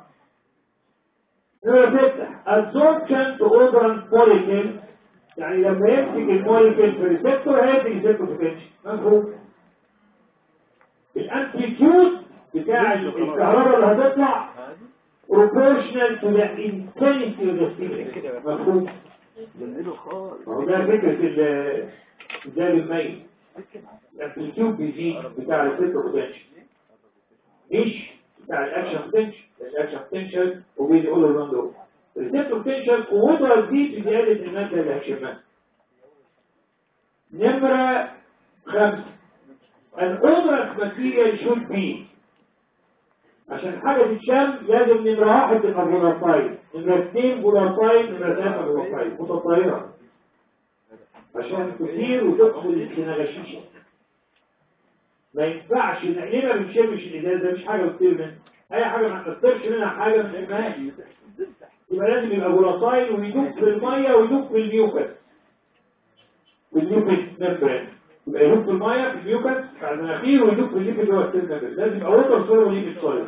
نمرة ستة absorption to odorant molecule يعني لما يمسك الموليكيول في الريسبتور هيدي ريسبتور بوتنشال مفهوم الامبليتيود بتاع الكهرباء اللي هتطلع proportional to the intensity of the stimulus مفهوم؟ جننه خالص ما هو ده فكرة ال- الدال الميت الامبليتيود بيزيد بتاع الفيتر بوتنشال مش بتاع الاكشن بوتنشال الاكشن بوتنشال وبيقولوا الراوند اوف الفيتر بوتنشال قوتها تزيد بزيادة المادة اللي هتشمها نمرة خمسة الأوبرك ماتيريال should be عشان حاجة تتشم لازم نمرة واحد تبقى فولاتايل نمرة اثنين فولاتايل نمرة ثلاثة فولاتايل متطايرة عشان تطير وتدخل السنغشيشة ما ينفعش ليه ما بنشمش الإزاز ده مش حاجة بتطير منها أي حاجة ما تطيرش منها حاجة ما نشمهاش يبقى لازم يبقى فولاتايل ويدوب في المية ويدوب في الميوكس في الليبيد ممبرين يبقى يدوب في المية في الميوكس بتاع المناخير ويدوب في الليبيد جوه السيل ممبرين لازم يبقى ووتر سوليد وليبيد سوليد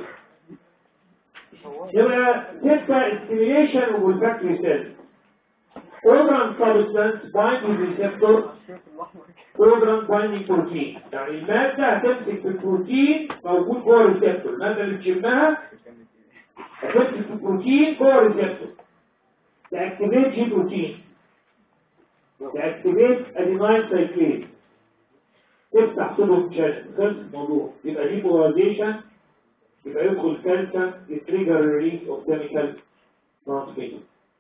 يبقى ستة stimulation of olfactory cells odorant substance bind with receptor odorant binding protein يعني المادة هتمسك في البروتين موجود جوه الريسبتور المادة اللي تشمها هتمسك في البروتين جوه الريسبتور تأكتيفيت جي بروتين تأكتيفيت اديناين سايكلين تفتح صدر شاشة خلص الموضوع يبقى دي بولاريزيشن يبقى يدخل كالسيوم يتريجر ريليس اوف كيميكال ترانسميتر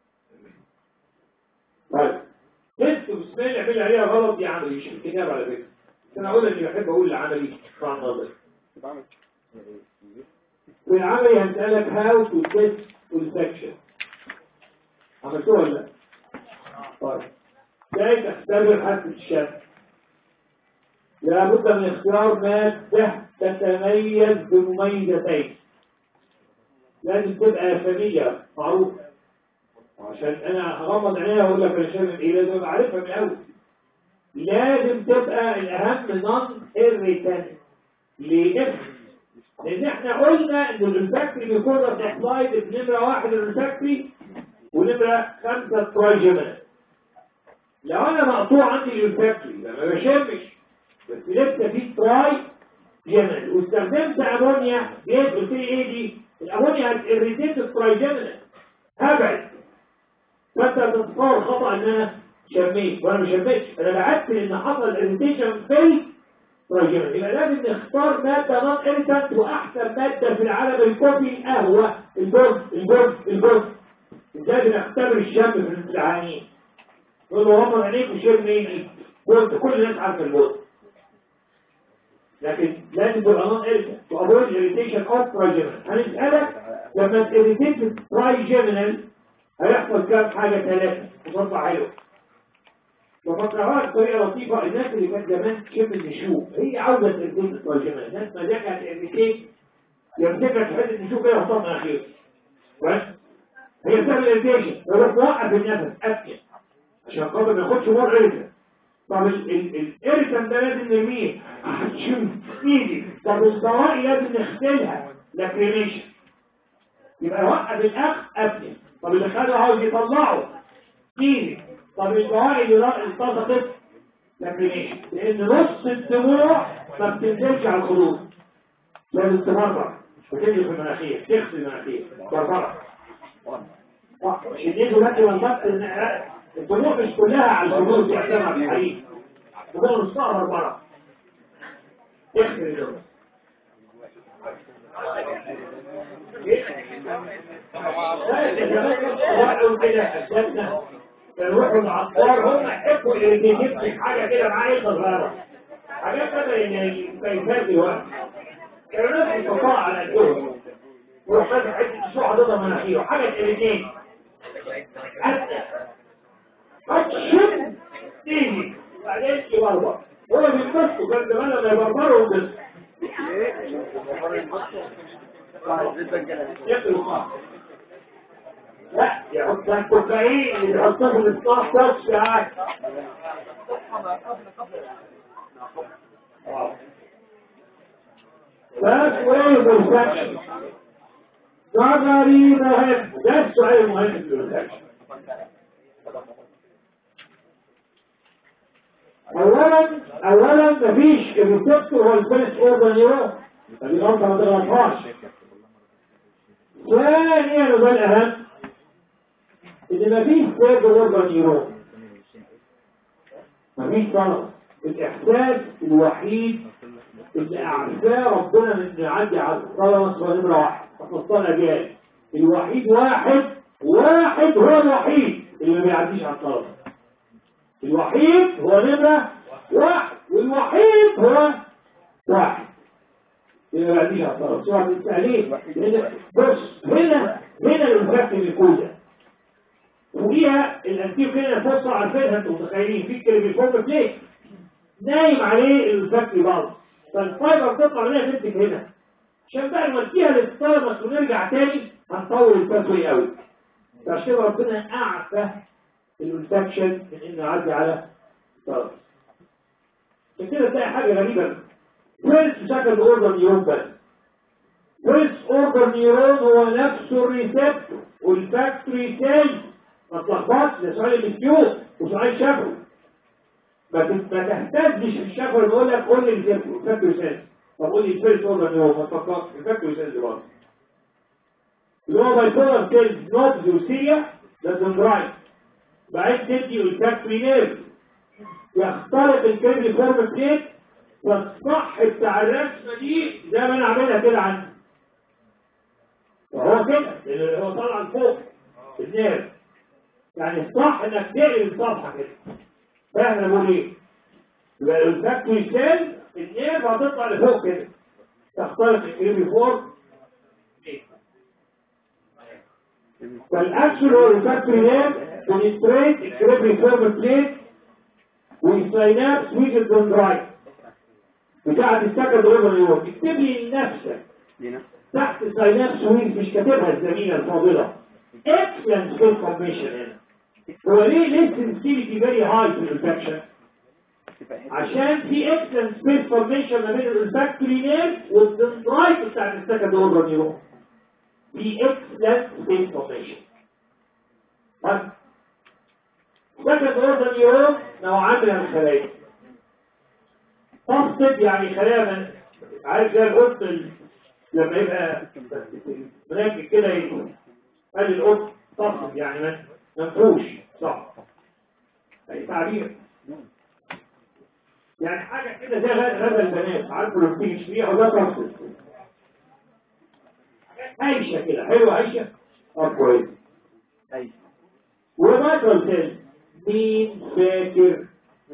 طيب تست وسمال اعمل عليها غلط دي عملي مش في الكتاب على فكره بس انا اقول اني بحب اقول العملي طبعا نظري في العملي هنسالك هاو تو تيست والسكشن عملتوها ولا لا؟ طيب ازاي تختبر حاسه الشم لابد من اختيار مادة تتميز بمميزتين لازم تبقى فنية معروفة عشان انا هغمض عينيها واقول لك انا شامم ايه لازم ابقى عارفها من الاول لازم تبقى الاهم نون ايريتانت ليه لان احنا قلنا ان الريفاكتري بيكون سبلايد بنمره واحد الريفاكتري ونمره خمسه ترايجيمنت لو انا مقطوع عندي الريفاكتري ما بشمش بس لسه في تراي جيمنال واستخدمت امونيا جيت قلت لي ايه دي الامونيا هتريتيت الترايجيمنال هبعد فانت هتتصور خطا ان انا شميت وانا ما شميتش انا بعتل ان حصل اريتيشن في الترايجيمنال يبقى لازم نختار ماده نون اريتانت واحسن ماده في العالم الكوفي القهوه البرد البرد البرد ازاي بنختبر الشم في الامتحانين تقول له غمض عينيك وشم ايه برد كل الناس عارفه البرد لكن لازم تبقى نون اريتانت تو افويد اريتيشن اوف ترايجيمنال هنسالك لما تريتيت ترايجيمنال هيحصل كام حاجه ثلاثه مصطلح حلو وفكرها بطريقه لطيفه الناس اللي كانت زمان تشم النشوف هي عاوزه تريتيت الترايجيمنال الناس مزاجها تريتيت يمسكها تحس النشوف هي وصلنا مناخير بس هي بتعمل اريتيشن يروح موقف النفس اكل عشان خاطر ما ياخدش مور اريتانت طب الاريتم ده لازم نرميه هتشم ايدي طب الدواء لازم نغسلها لاكريميشن يبقى وقف الاخ قبل طب اللي خده عاوز يطلعه ايدي طب الدواء اللي التصقت لاكريميشن لان نص الدموع ما بتنزلش على الخدود لازم تمرر وتنزل في المناخير تغسل المناخير بربرة شديد ولاد منطقة الدموع مش كلها على الخدود دي احسنها في الحقيقة الدموع نصها بربرة اغسل الدموع يروحوا العطار هم يحبوا يجيب حاجة كده معاه صغيرة حاجات كده الكيفات دلوقتي كانوا ناس يتطاع على قدهم يروح فاتح حته الشوع حاططها مناخيره حاجه الاثنين حتى هتشم تيجي بعدين يبربر هو بيتبسطوا كان زمان لما يبربروا بس ياكلوا خالص لا يحط الكوكايين اللي بيحطوه في الاسطاح ده ساعات That's way of reflection. نظري مهم ده السؤال المهم في الريفلكشن اولا اولا مفيش الريسبتور هو الفينس اورجان نيورون فدي غلطه ما تغلطهاش ثانيا وده الأهم إن مفيش سيد غربة نيرون مفيش طلب الإحساس الوحيد اللي أعفاه ربنا من إنه يعدي على الطلبة هو نمرة واحد حفظتها الأجيال الوحيد واحد واحد هو الوحيد اللي ما بيعديش على الطلبة الوحيد هو نمرة واحد والوحيد هو واحد اللي ما بيعديش على الطلبة سواء بالتعليم لأن بص هنا هنا الإنفاكت الكوزة فوقيها الانتيو كده فرصة عارفينها انتوا متخيلين في التلفزيون بلاي نايم عليه الفكر بعض فالفايبر تطلع منها تمسك هنا عشان بقى نوديها للثالمس ونرجع تاني هنطول الفتوي قوي فعشان كده ربنا اعفى الانفكشن من انه يعدي على الثالمس عشان كده تلاقي حاجه غريبه فيرست سكند اوردر نيورون بس فيرست اوردر نيورون هو نفسه الريسبتور والفاكتوري سيل ما تلخبطش ده سؤال الاسيوط وسؤال شفوي ما تت- ما تهتزش في الشفوي بيقول لك قول لي الفاكتوري الفاكتوري سيل طب قول لي الفيرست اوردر نيورون ما تفكرش الفاكتوري سيل برضه اللي هو بايبولار سيلز نوبز وسيريا ده دندرايت بعدين تدي الفاكتوري نيرف يخترق الكيرلي فورم بليت فالصح بتاع الرسمه دي زي ما انا عاملها كده عندي وهو كده لان هو طالع لفوق النيرف يعني الصح انك تقلب الصفحه كده فاهم انا بقول ايه؟ يبقى الفاكتوري سيل النيرف هتطلع لفوق كده تخترق الكيرلي فورم فالاكشن هو الفاكتوري نيرف بنستريت الكيرلي فورم بليت والساينابس ويجي الدندرايت بتاعت السكند اوردر نيورون اكتب لي لنفسك دينا تحت ساينابس ويجي مش كاتبها الزميله الفاضله اكسلنت سكيل فورميشن هنا هو ليه ليه سنسيتيفيتي فيري هاي في الانفكشن عشان في اكسلنت سبيس فورميشن ما بين الفاكتوري نيرف والدندرايت بتاعت السكند اوردر نيورون في اكسلنت سبيس فورميشن بس سكند اوردر نيورون نوعان من الخلايا تصطب يعني خلايا من عارف زي القط ال- لما يبقى راكب كده يقول قال القط تصطب يعني ما منفوش صح اي تعبير يعني حاجة كده زي غ- غزل البنات عارفه لما تيجي تشتريها ده تصطب عايشة كده حلوة عايشة اه كويس اي ومايكرال سيل مين فاكر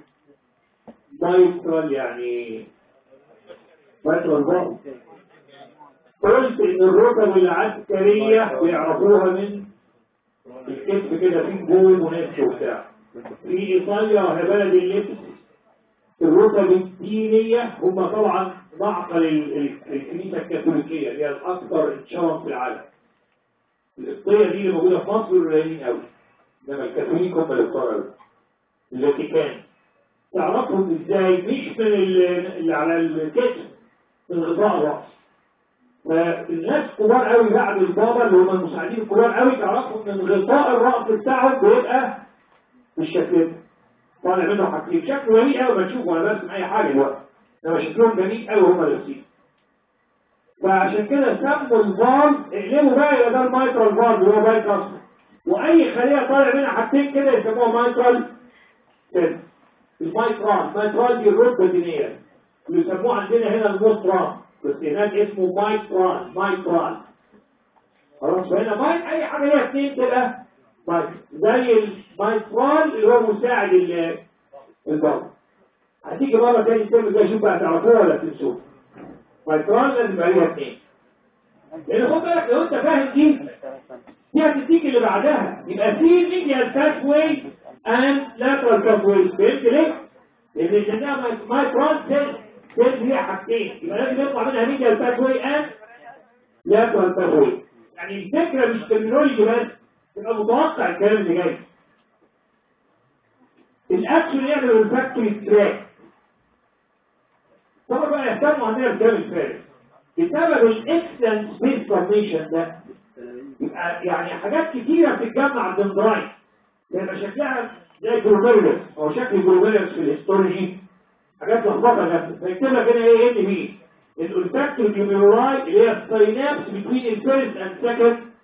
مايكرال يعني مايكرال بقى قلت ان الركب العسكرية بيعرفوها من الكتف كده في جول ونفس وبتاع في ايطاليا وهي بلد اللبس الركب الدينية هم طبعا معقل ال- ال- الكنيسة الكاثوليكية هي الأكثر انتشارا في العالم القضية دي اللي موجودة في مصر قليلين قوي انما الكاثوليك هم اللي اختاروا الفاتيكان تعرفهم ازاي مش من ال- اللي على الكتف من غطاء الراس فالناس كبار قوي بعد البابا اللي هم المساعدين الكبار قوي تعرفهم من غطاء الراس بتاعهم بيبقى بالشكل ده طالع منه حاجتين شكله جميل قوي ما تشوفه انا برسم اي حاجه دلوقتي انما شكلهم جميل قوي هم لابسين فعشان كده سموا الفالف اقلبوا بقى يبقى ده المايترال فالف اللي هو بايت اصلا واي خليه طالع منها حاجتين كده يسموها مايترال سيل المايترال مايترال دي الركبه الدينيه اللي يسموه عندنا هنا الموسترال بس هناك اسمه مايترال مايترال خلاص فهنا مايت اي حاجه ليها اثنين تبقى مايت زي المايترال اللي هو مساعد ال- البطن هتيجي مره تاني تكمل كده شوف بقى تعرفوها ولا تنسوها مايترال لازم يبقى ليها اثنين لان خد بالك لو انت فاهم دي دي هتديك اللي بعدها يبقى في ميديال باثواي اند لاترال باثواي فهمت ليه؟ لان لانها مايكرون سيل سيل هي حاجتين يبقى لازم يطلع منها ميديال باثواي اند لاترال باثواي يعني الفكره مش ترمينولوجي بس تبقى متوقع الكلام اللي جاي الاكشن يعمل الفاكتوري تراك طبعا بقى يهتموا عندنا بكلام الفارق بسبب الاكسلنت سبيس فورميشن ده يبقى يعني حاجات كتيرة بتتجمع الدندرايت يبقى شكلها زي جلوميرولس او شكل جلوميرولس في الهيستولوجي حاجات لخبطه جدا فيكتب لك هنا ايه ان بي الالفاكتور جلوميرولاي اللي هي الساينابس بين الفيرست اند سكند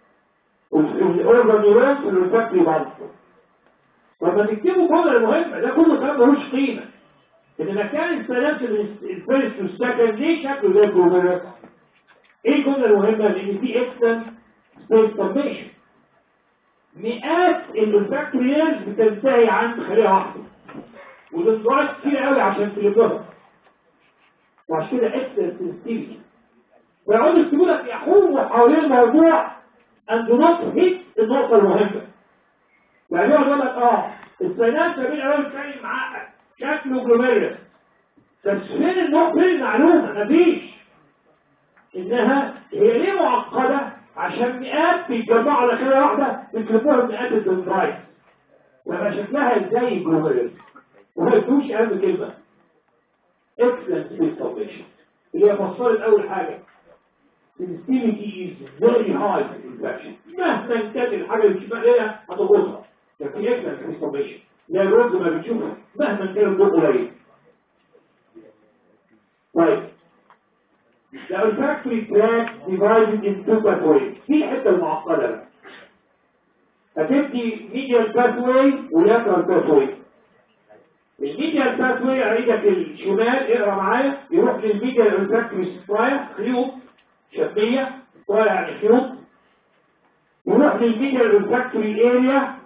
الاورجان نيورونز في الريسبتوري بالب لما تكتبوا جمله مهمه ده كله كلام ملوش قيمه ان مكان السلام الفيرست والسكند ليه شكله زي الجمله ايه الجمله المهمه لان في اكستن سبيس فورميشن مئات الفاكتوريالز بتنتهي عند خليه واحده ودندرات كتير قوي عشان تلبها وعشان كده اكستن سنسيتيفيتي فيقعدوا يكتبوا لك يحوموا حوالين الموضوع and do not hit النقطه المهمه يعني يقعد يقول لك اه السينات ما بين الاول الثاني معقد شكله جلوميريوس بس فين النوع فين المعلومه مفيش انها هي ليه معقده عشان مئات بيتجمعوا على خليه واحده بيكتبوها مئات الدندرايت لما شكلها ازاي الجلوميريوس وما يدوش اهم كلمه excellent space formation اللي هي فصلت اول حاجه sensitivity is very high for infection مهما كانت الحاجه اللي بتشبه ليها هتضغطها لكن excellent space formation لا الرز ما بتشوفها مهما كان الضوء قليل طيب The olfactory tract divided into pathways في حته المعقده بقى هتبدي medial pathway ولاترال pathway الميديال باثوي على ايدك الشمال اقرا معايا يروح للميديال olfactory سترايا خيوط شفيه سترايا يعني خيوط يروح للميديال olfactory اريا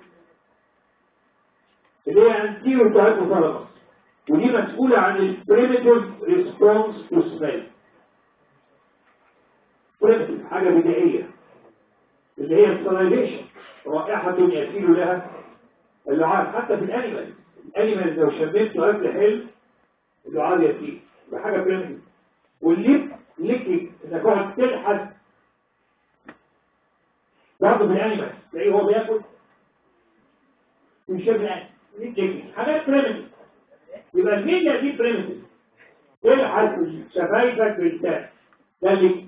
اللي هي anterior to hypothalamus ودي مسؤولة عن ال primitive response to smell primitive حاجة بدائية اللي هي السلايفيشن رائحة يسيل لها اللعاب حتى في الانيمال الانيمال لو شميته اكل حلو اللعاب يسيل ده حاجة primitive والليب ليكي انك تقعد تلحس برضه في الانيمال تلاقيه هو بياكل ويشم الاكل ليكي حاجات بريمتيف يبقى الميديا دي بريمتيف تلحس شفايفك باللسان ده اللي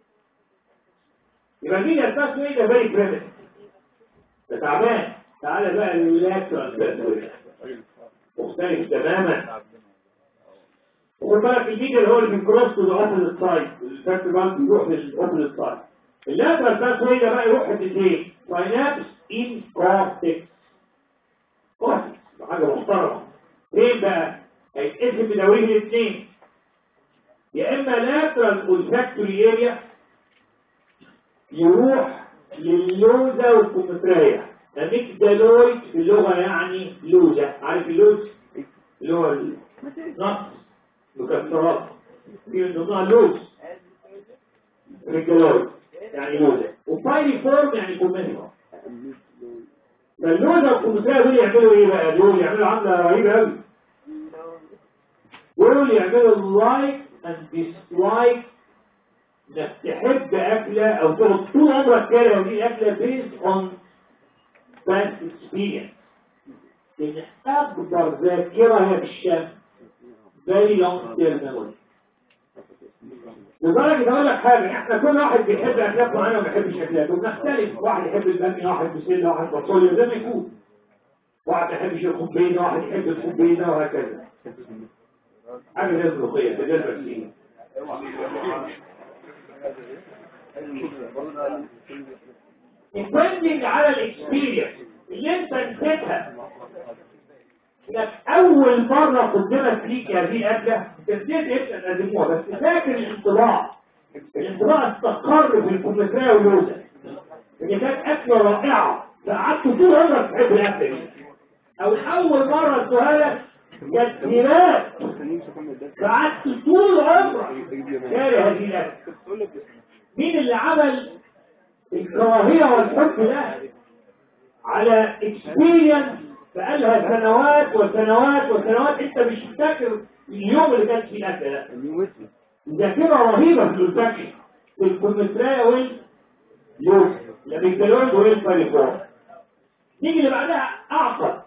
يبقى الميديا بتاعته ايه ده فيري بريمتيف ده تعبان تعالى بقى لللاكتوال مختلف تماما وخد بالك الميديا هو اللي بيكروس تو ذا اوبوزيت سايد الفاكتور بانك بيروح للاوبوزيت سايد اللاترال باسوي ده بقى يروح حتتين ساينابس ان كورتكس كورتكس حاجه محترمه فين بقى هيتقسم بدوريه الاثنين يا اما لاترال اولفاكتوري اريا يروح للوزة والكومترية اميكدالويد في اللغة يعني لوزة عارف اللوز اللي هو النص مكسرات في من ضمنها لوز ريجالويد يعني لوزة وفايري فورم يعني كومترية فاللوزة والكومترية دول يعملوا ايه بقى دول يعملوا عملة رهيبة قوي دول يعملوا لايك اند ديسلايك انك تحب اكله او تقعد طول عمرك كاره هذه الاكله بيز اون past experience ان اكبر ذاكره هي في الشم very long term memory لدرجة اقول لك حاجة احنا كل واحد بيحب اكلات معينة وما بيحبش اكلات وبنختلف واحد يحب البامية واحد بسلة واحد بصوليا زي ما يكون واحد ما يحبش الخبيزة واحد يحب الخبيزة وهكذا حاجة زي الملوخية تجربة فيه depending على الاكسبيرينس اللي انت نسيتها انك اول مرة قدمت ليك هذه الاكلة انت نسيت ايه تقدموها بس فاكر الانطباع الانطباع استقر في الكمثرية واللوزة ان كانت اكلة رائعة فقعدت طول عمرك تحب الاكلة دي او اول مرة ادوها لك جت هناك فقعدت طول عمرك كاره هذه الاكلة مين اللي عمل الكراهية والحب ده على اكسبيرينس بقالها سنوات وسنوات وسنوات انت مش فاكر اليوم اللي كانت فيه الاكل ده ذاكرة رهيبة في الانفكشن في الكومترايا واليوز الابيكالويد والفاليفور نيجي اللي بعدها اعقد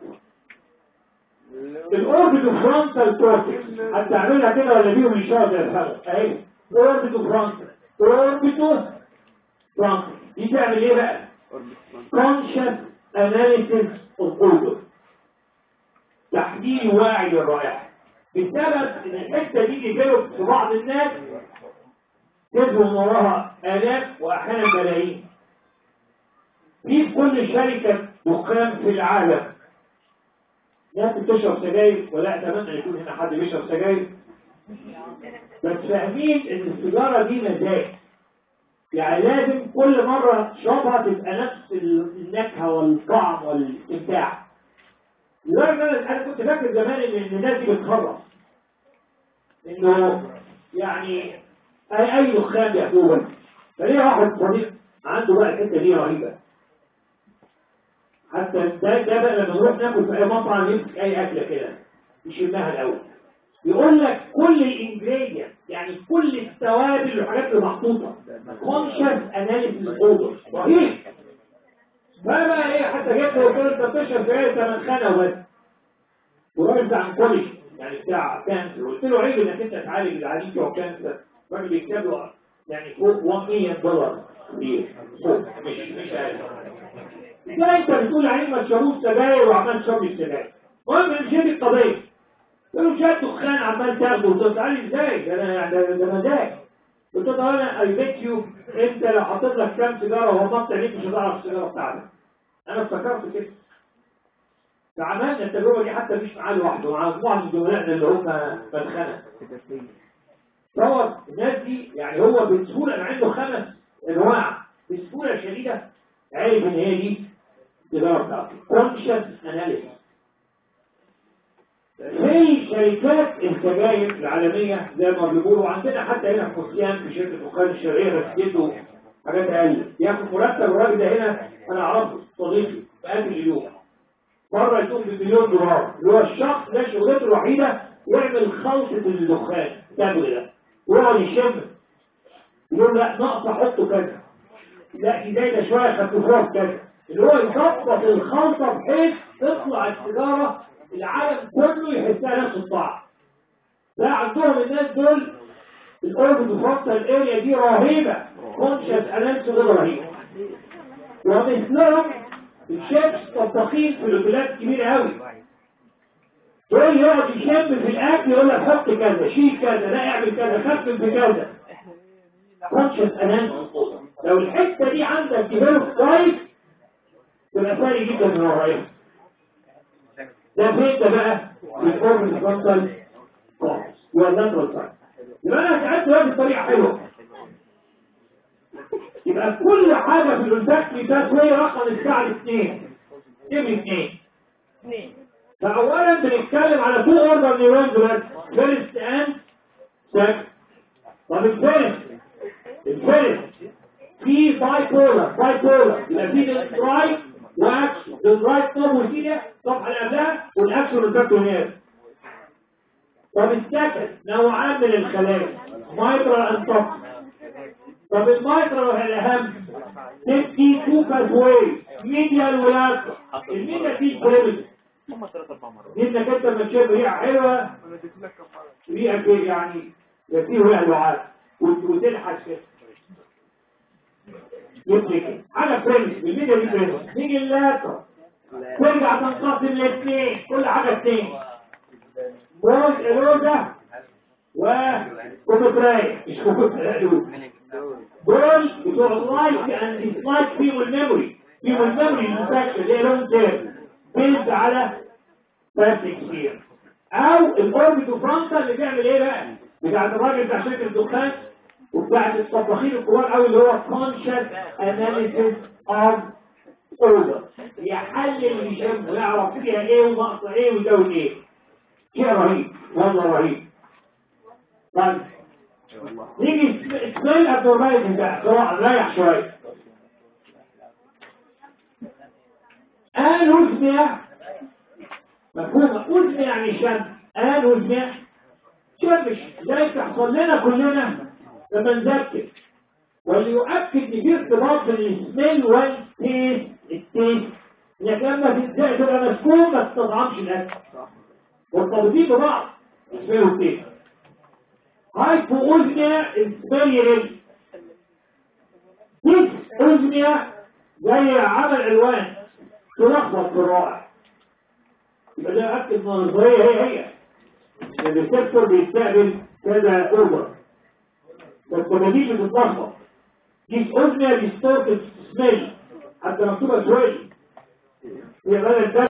الاوربيتو فرونتال كورتكس هتعملها كده ولا بيهم الاشاره زي الحلقه اهي اوربيتو فرونتال اوربيتو فرونتال دي تعمل ايه بقى conscious analysis of odor تحليل واعي للرائحه بسبب ان الحته دي ديفلوب في بعض الناس تدهم وراها الاف واحيانا ملايين في كل شركة دخان في العالم ناس بتشرب سجاير ولا اتمنى يكون هنا حد بيشرب سجاير بس فاهمين ان السيجارة دي مزاج يعني لازم كل مرة تشربها تبقى نفس النكهة والطعم والاستمتاع لدرجة انا أنا كنت فاكر زمان ان الناس دي بتخرص انه يعني اي اي دخان بياخدوه فليه واحد صديق عنده بقى الحته دي رهيبه حتى ده ده بقى لما نروح ناكل في اي مطعم يمسك اي اكله كده يشمها الاول يقول لك كل الانجريدينت يعني كل التوابل والحاجات اللي محطوطه كونشس اناليسيس اوردر رهيب فبقى ايه حتى جبت قلت له انت بتشرب سجاير ثمن خانه وبس والراجل بتاع انكولوجي يعني بتاع كانسر قلت له عيب انك انت تعالج العيانين بتوع كانسر الراجل بيكتب له يعني فوق 1 مليون دولار كتير فوق مش مش اقل ازاي انت بتقول عليه ما تشربوش سجاير وعمال تشرب السجاير المهم مش هي دي القضيه قلت له شويه دخان عمال تاخده قلت له تعالي ازاي ده انا ده ده مزاج قلت له طب انا اي بيت يو انت لو حطيت لك كام سيجاره وغمضت عينيك مش هتعرف السيجاره بتاعتك انا افتكرت كده فعملنا التجربه دي حتى مش معاه لوحده مع مجموعه من زملائنا اللي هم مدخنه فهو الناس دي يعني هو بسهوله أنا عنده خمس انواع بسهوله شديده عارف ان هي دي التجاره بتاعته كونشس اناليسيس في شركات السجاير العالميه زي ما بيقولوا عندنا حتى هنا في حسيان في شركه دخان الشرقيه بس جده حاجات اقل ياخد مرتب الراجل ده هنا انا اعرفه صديقي بقد اليوم مره يكون بمليون دولار اللي هو الشخص ده شغلته الوحيده يعمل خلطه الدخان التبغ ده ويقعد يشم يقول لا ناقص احطه كذا لا دي زايده شويه خففوها كذا اللي هو يظبط الخلطه بحيث تطلع السيجاره العالم كله يحسها نفس الطعم لا عندهم الناس دول الاوربت فرونتال الاريا دي رهيبه كونشس اناليسيس ده رهيب ومثلهم الشيفs طباخين في الاوتيلات كبيره قوي دول يقعد يشم في الاكل يقول لك حط كذا شيل كذا لا اعمل كذا خفف بكذا كونشس اناليسيس لو الحته دي عندك ديفلوب كويس تبقى سهل جدا من ورايا ده فين ده بقى في الاوربت فرونتال كورس واللاترال سايد يبقى انا ساعدت بقى بطريقه حلوه يبقى كل حاجه في الانفكتي ده شويه رقم الساعه الاثنين كم اثنين فاولا بنتكلم على تو اوردر نيورونز بس فيرست اند سكند طب الفيرست الفيرست في باي بولر باي بولر يبقى في ديسترايت واكشن ديسترايت طب وسيله الصفحه اللي قبلها والاكشن والكارتونيات طب السكند نوعان من الخلايا مايكرو انتوب طب المايكرو هي الاهم تدي تو باثوي ميديال ولاتر الميديا دي بيراميد هم ثلاث اربع مرات دي انك انت لما تشوف ريحه حلوه ريحه كده يعني فيه ريحه لعاب وتلحس كده يبقى كده حاجه بريمس الميديا دي بريمس نيجي اللاتر ترجع تنقسم لاثنين كل حاجه اثنين موز الوزه وكوكوتراي مش كوكوتراي دول بتوع اللايف اند ديسلايك فيهم الميموري فيهم الميموري الانفكشن اللي هي لون تيرم بيلد على فاست اكسبير او الاوربيتو فرونتال اللي بيعمل ايه بقى بتاع الراجل بتاع شركه الدخان وبتاع الطباخين الكبار قوي اللي هو كونشس اناليسيس اوف اوردر يحلل ويشم ويعرف فيها ايه وناقص ايه ويزود ايه شيء رهيب والله رهيب طيب نيجي سبيل ابنورماليتي بقى بصراحه نريح شويه انوزميا مفهومه اوزميا يعني شم انوزميا شمش زي تحصل لنا كلنا لما نذاكر واللي يؤكد ان في ارتباط بين السميل والتيست التيست انك لما تبدا تبقى مسكون ما تستطعمش الاكل مرتبطين ببعض السميل والتيست هايبوأوزميا السميل يقل ديس أوزميا زي عمل علوان تلخبط في الرائع يبقى ده أكد من النظرية هي هي الريسبتور بيستقبل كذا اوفر فالكمادين بتتلخبط ديس أوزميا ديستورت سميل حتى مكتوبة شوية هي بدل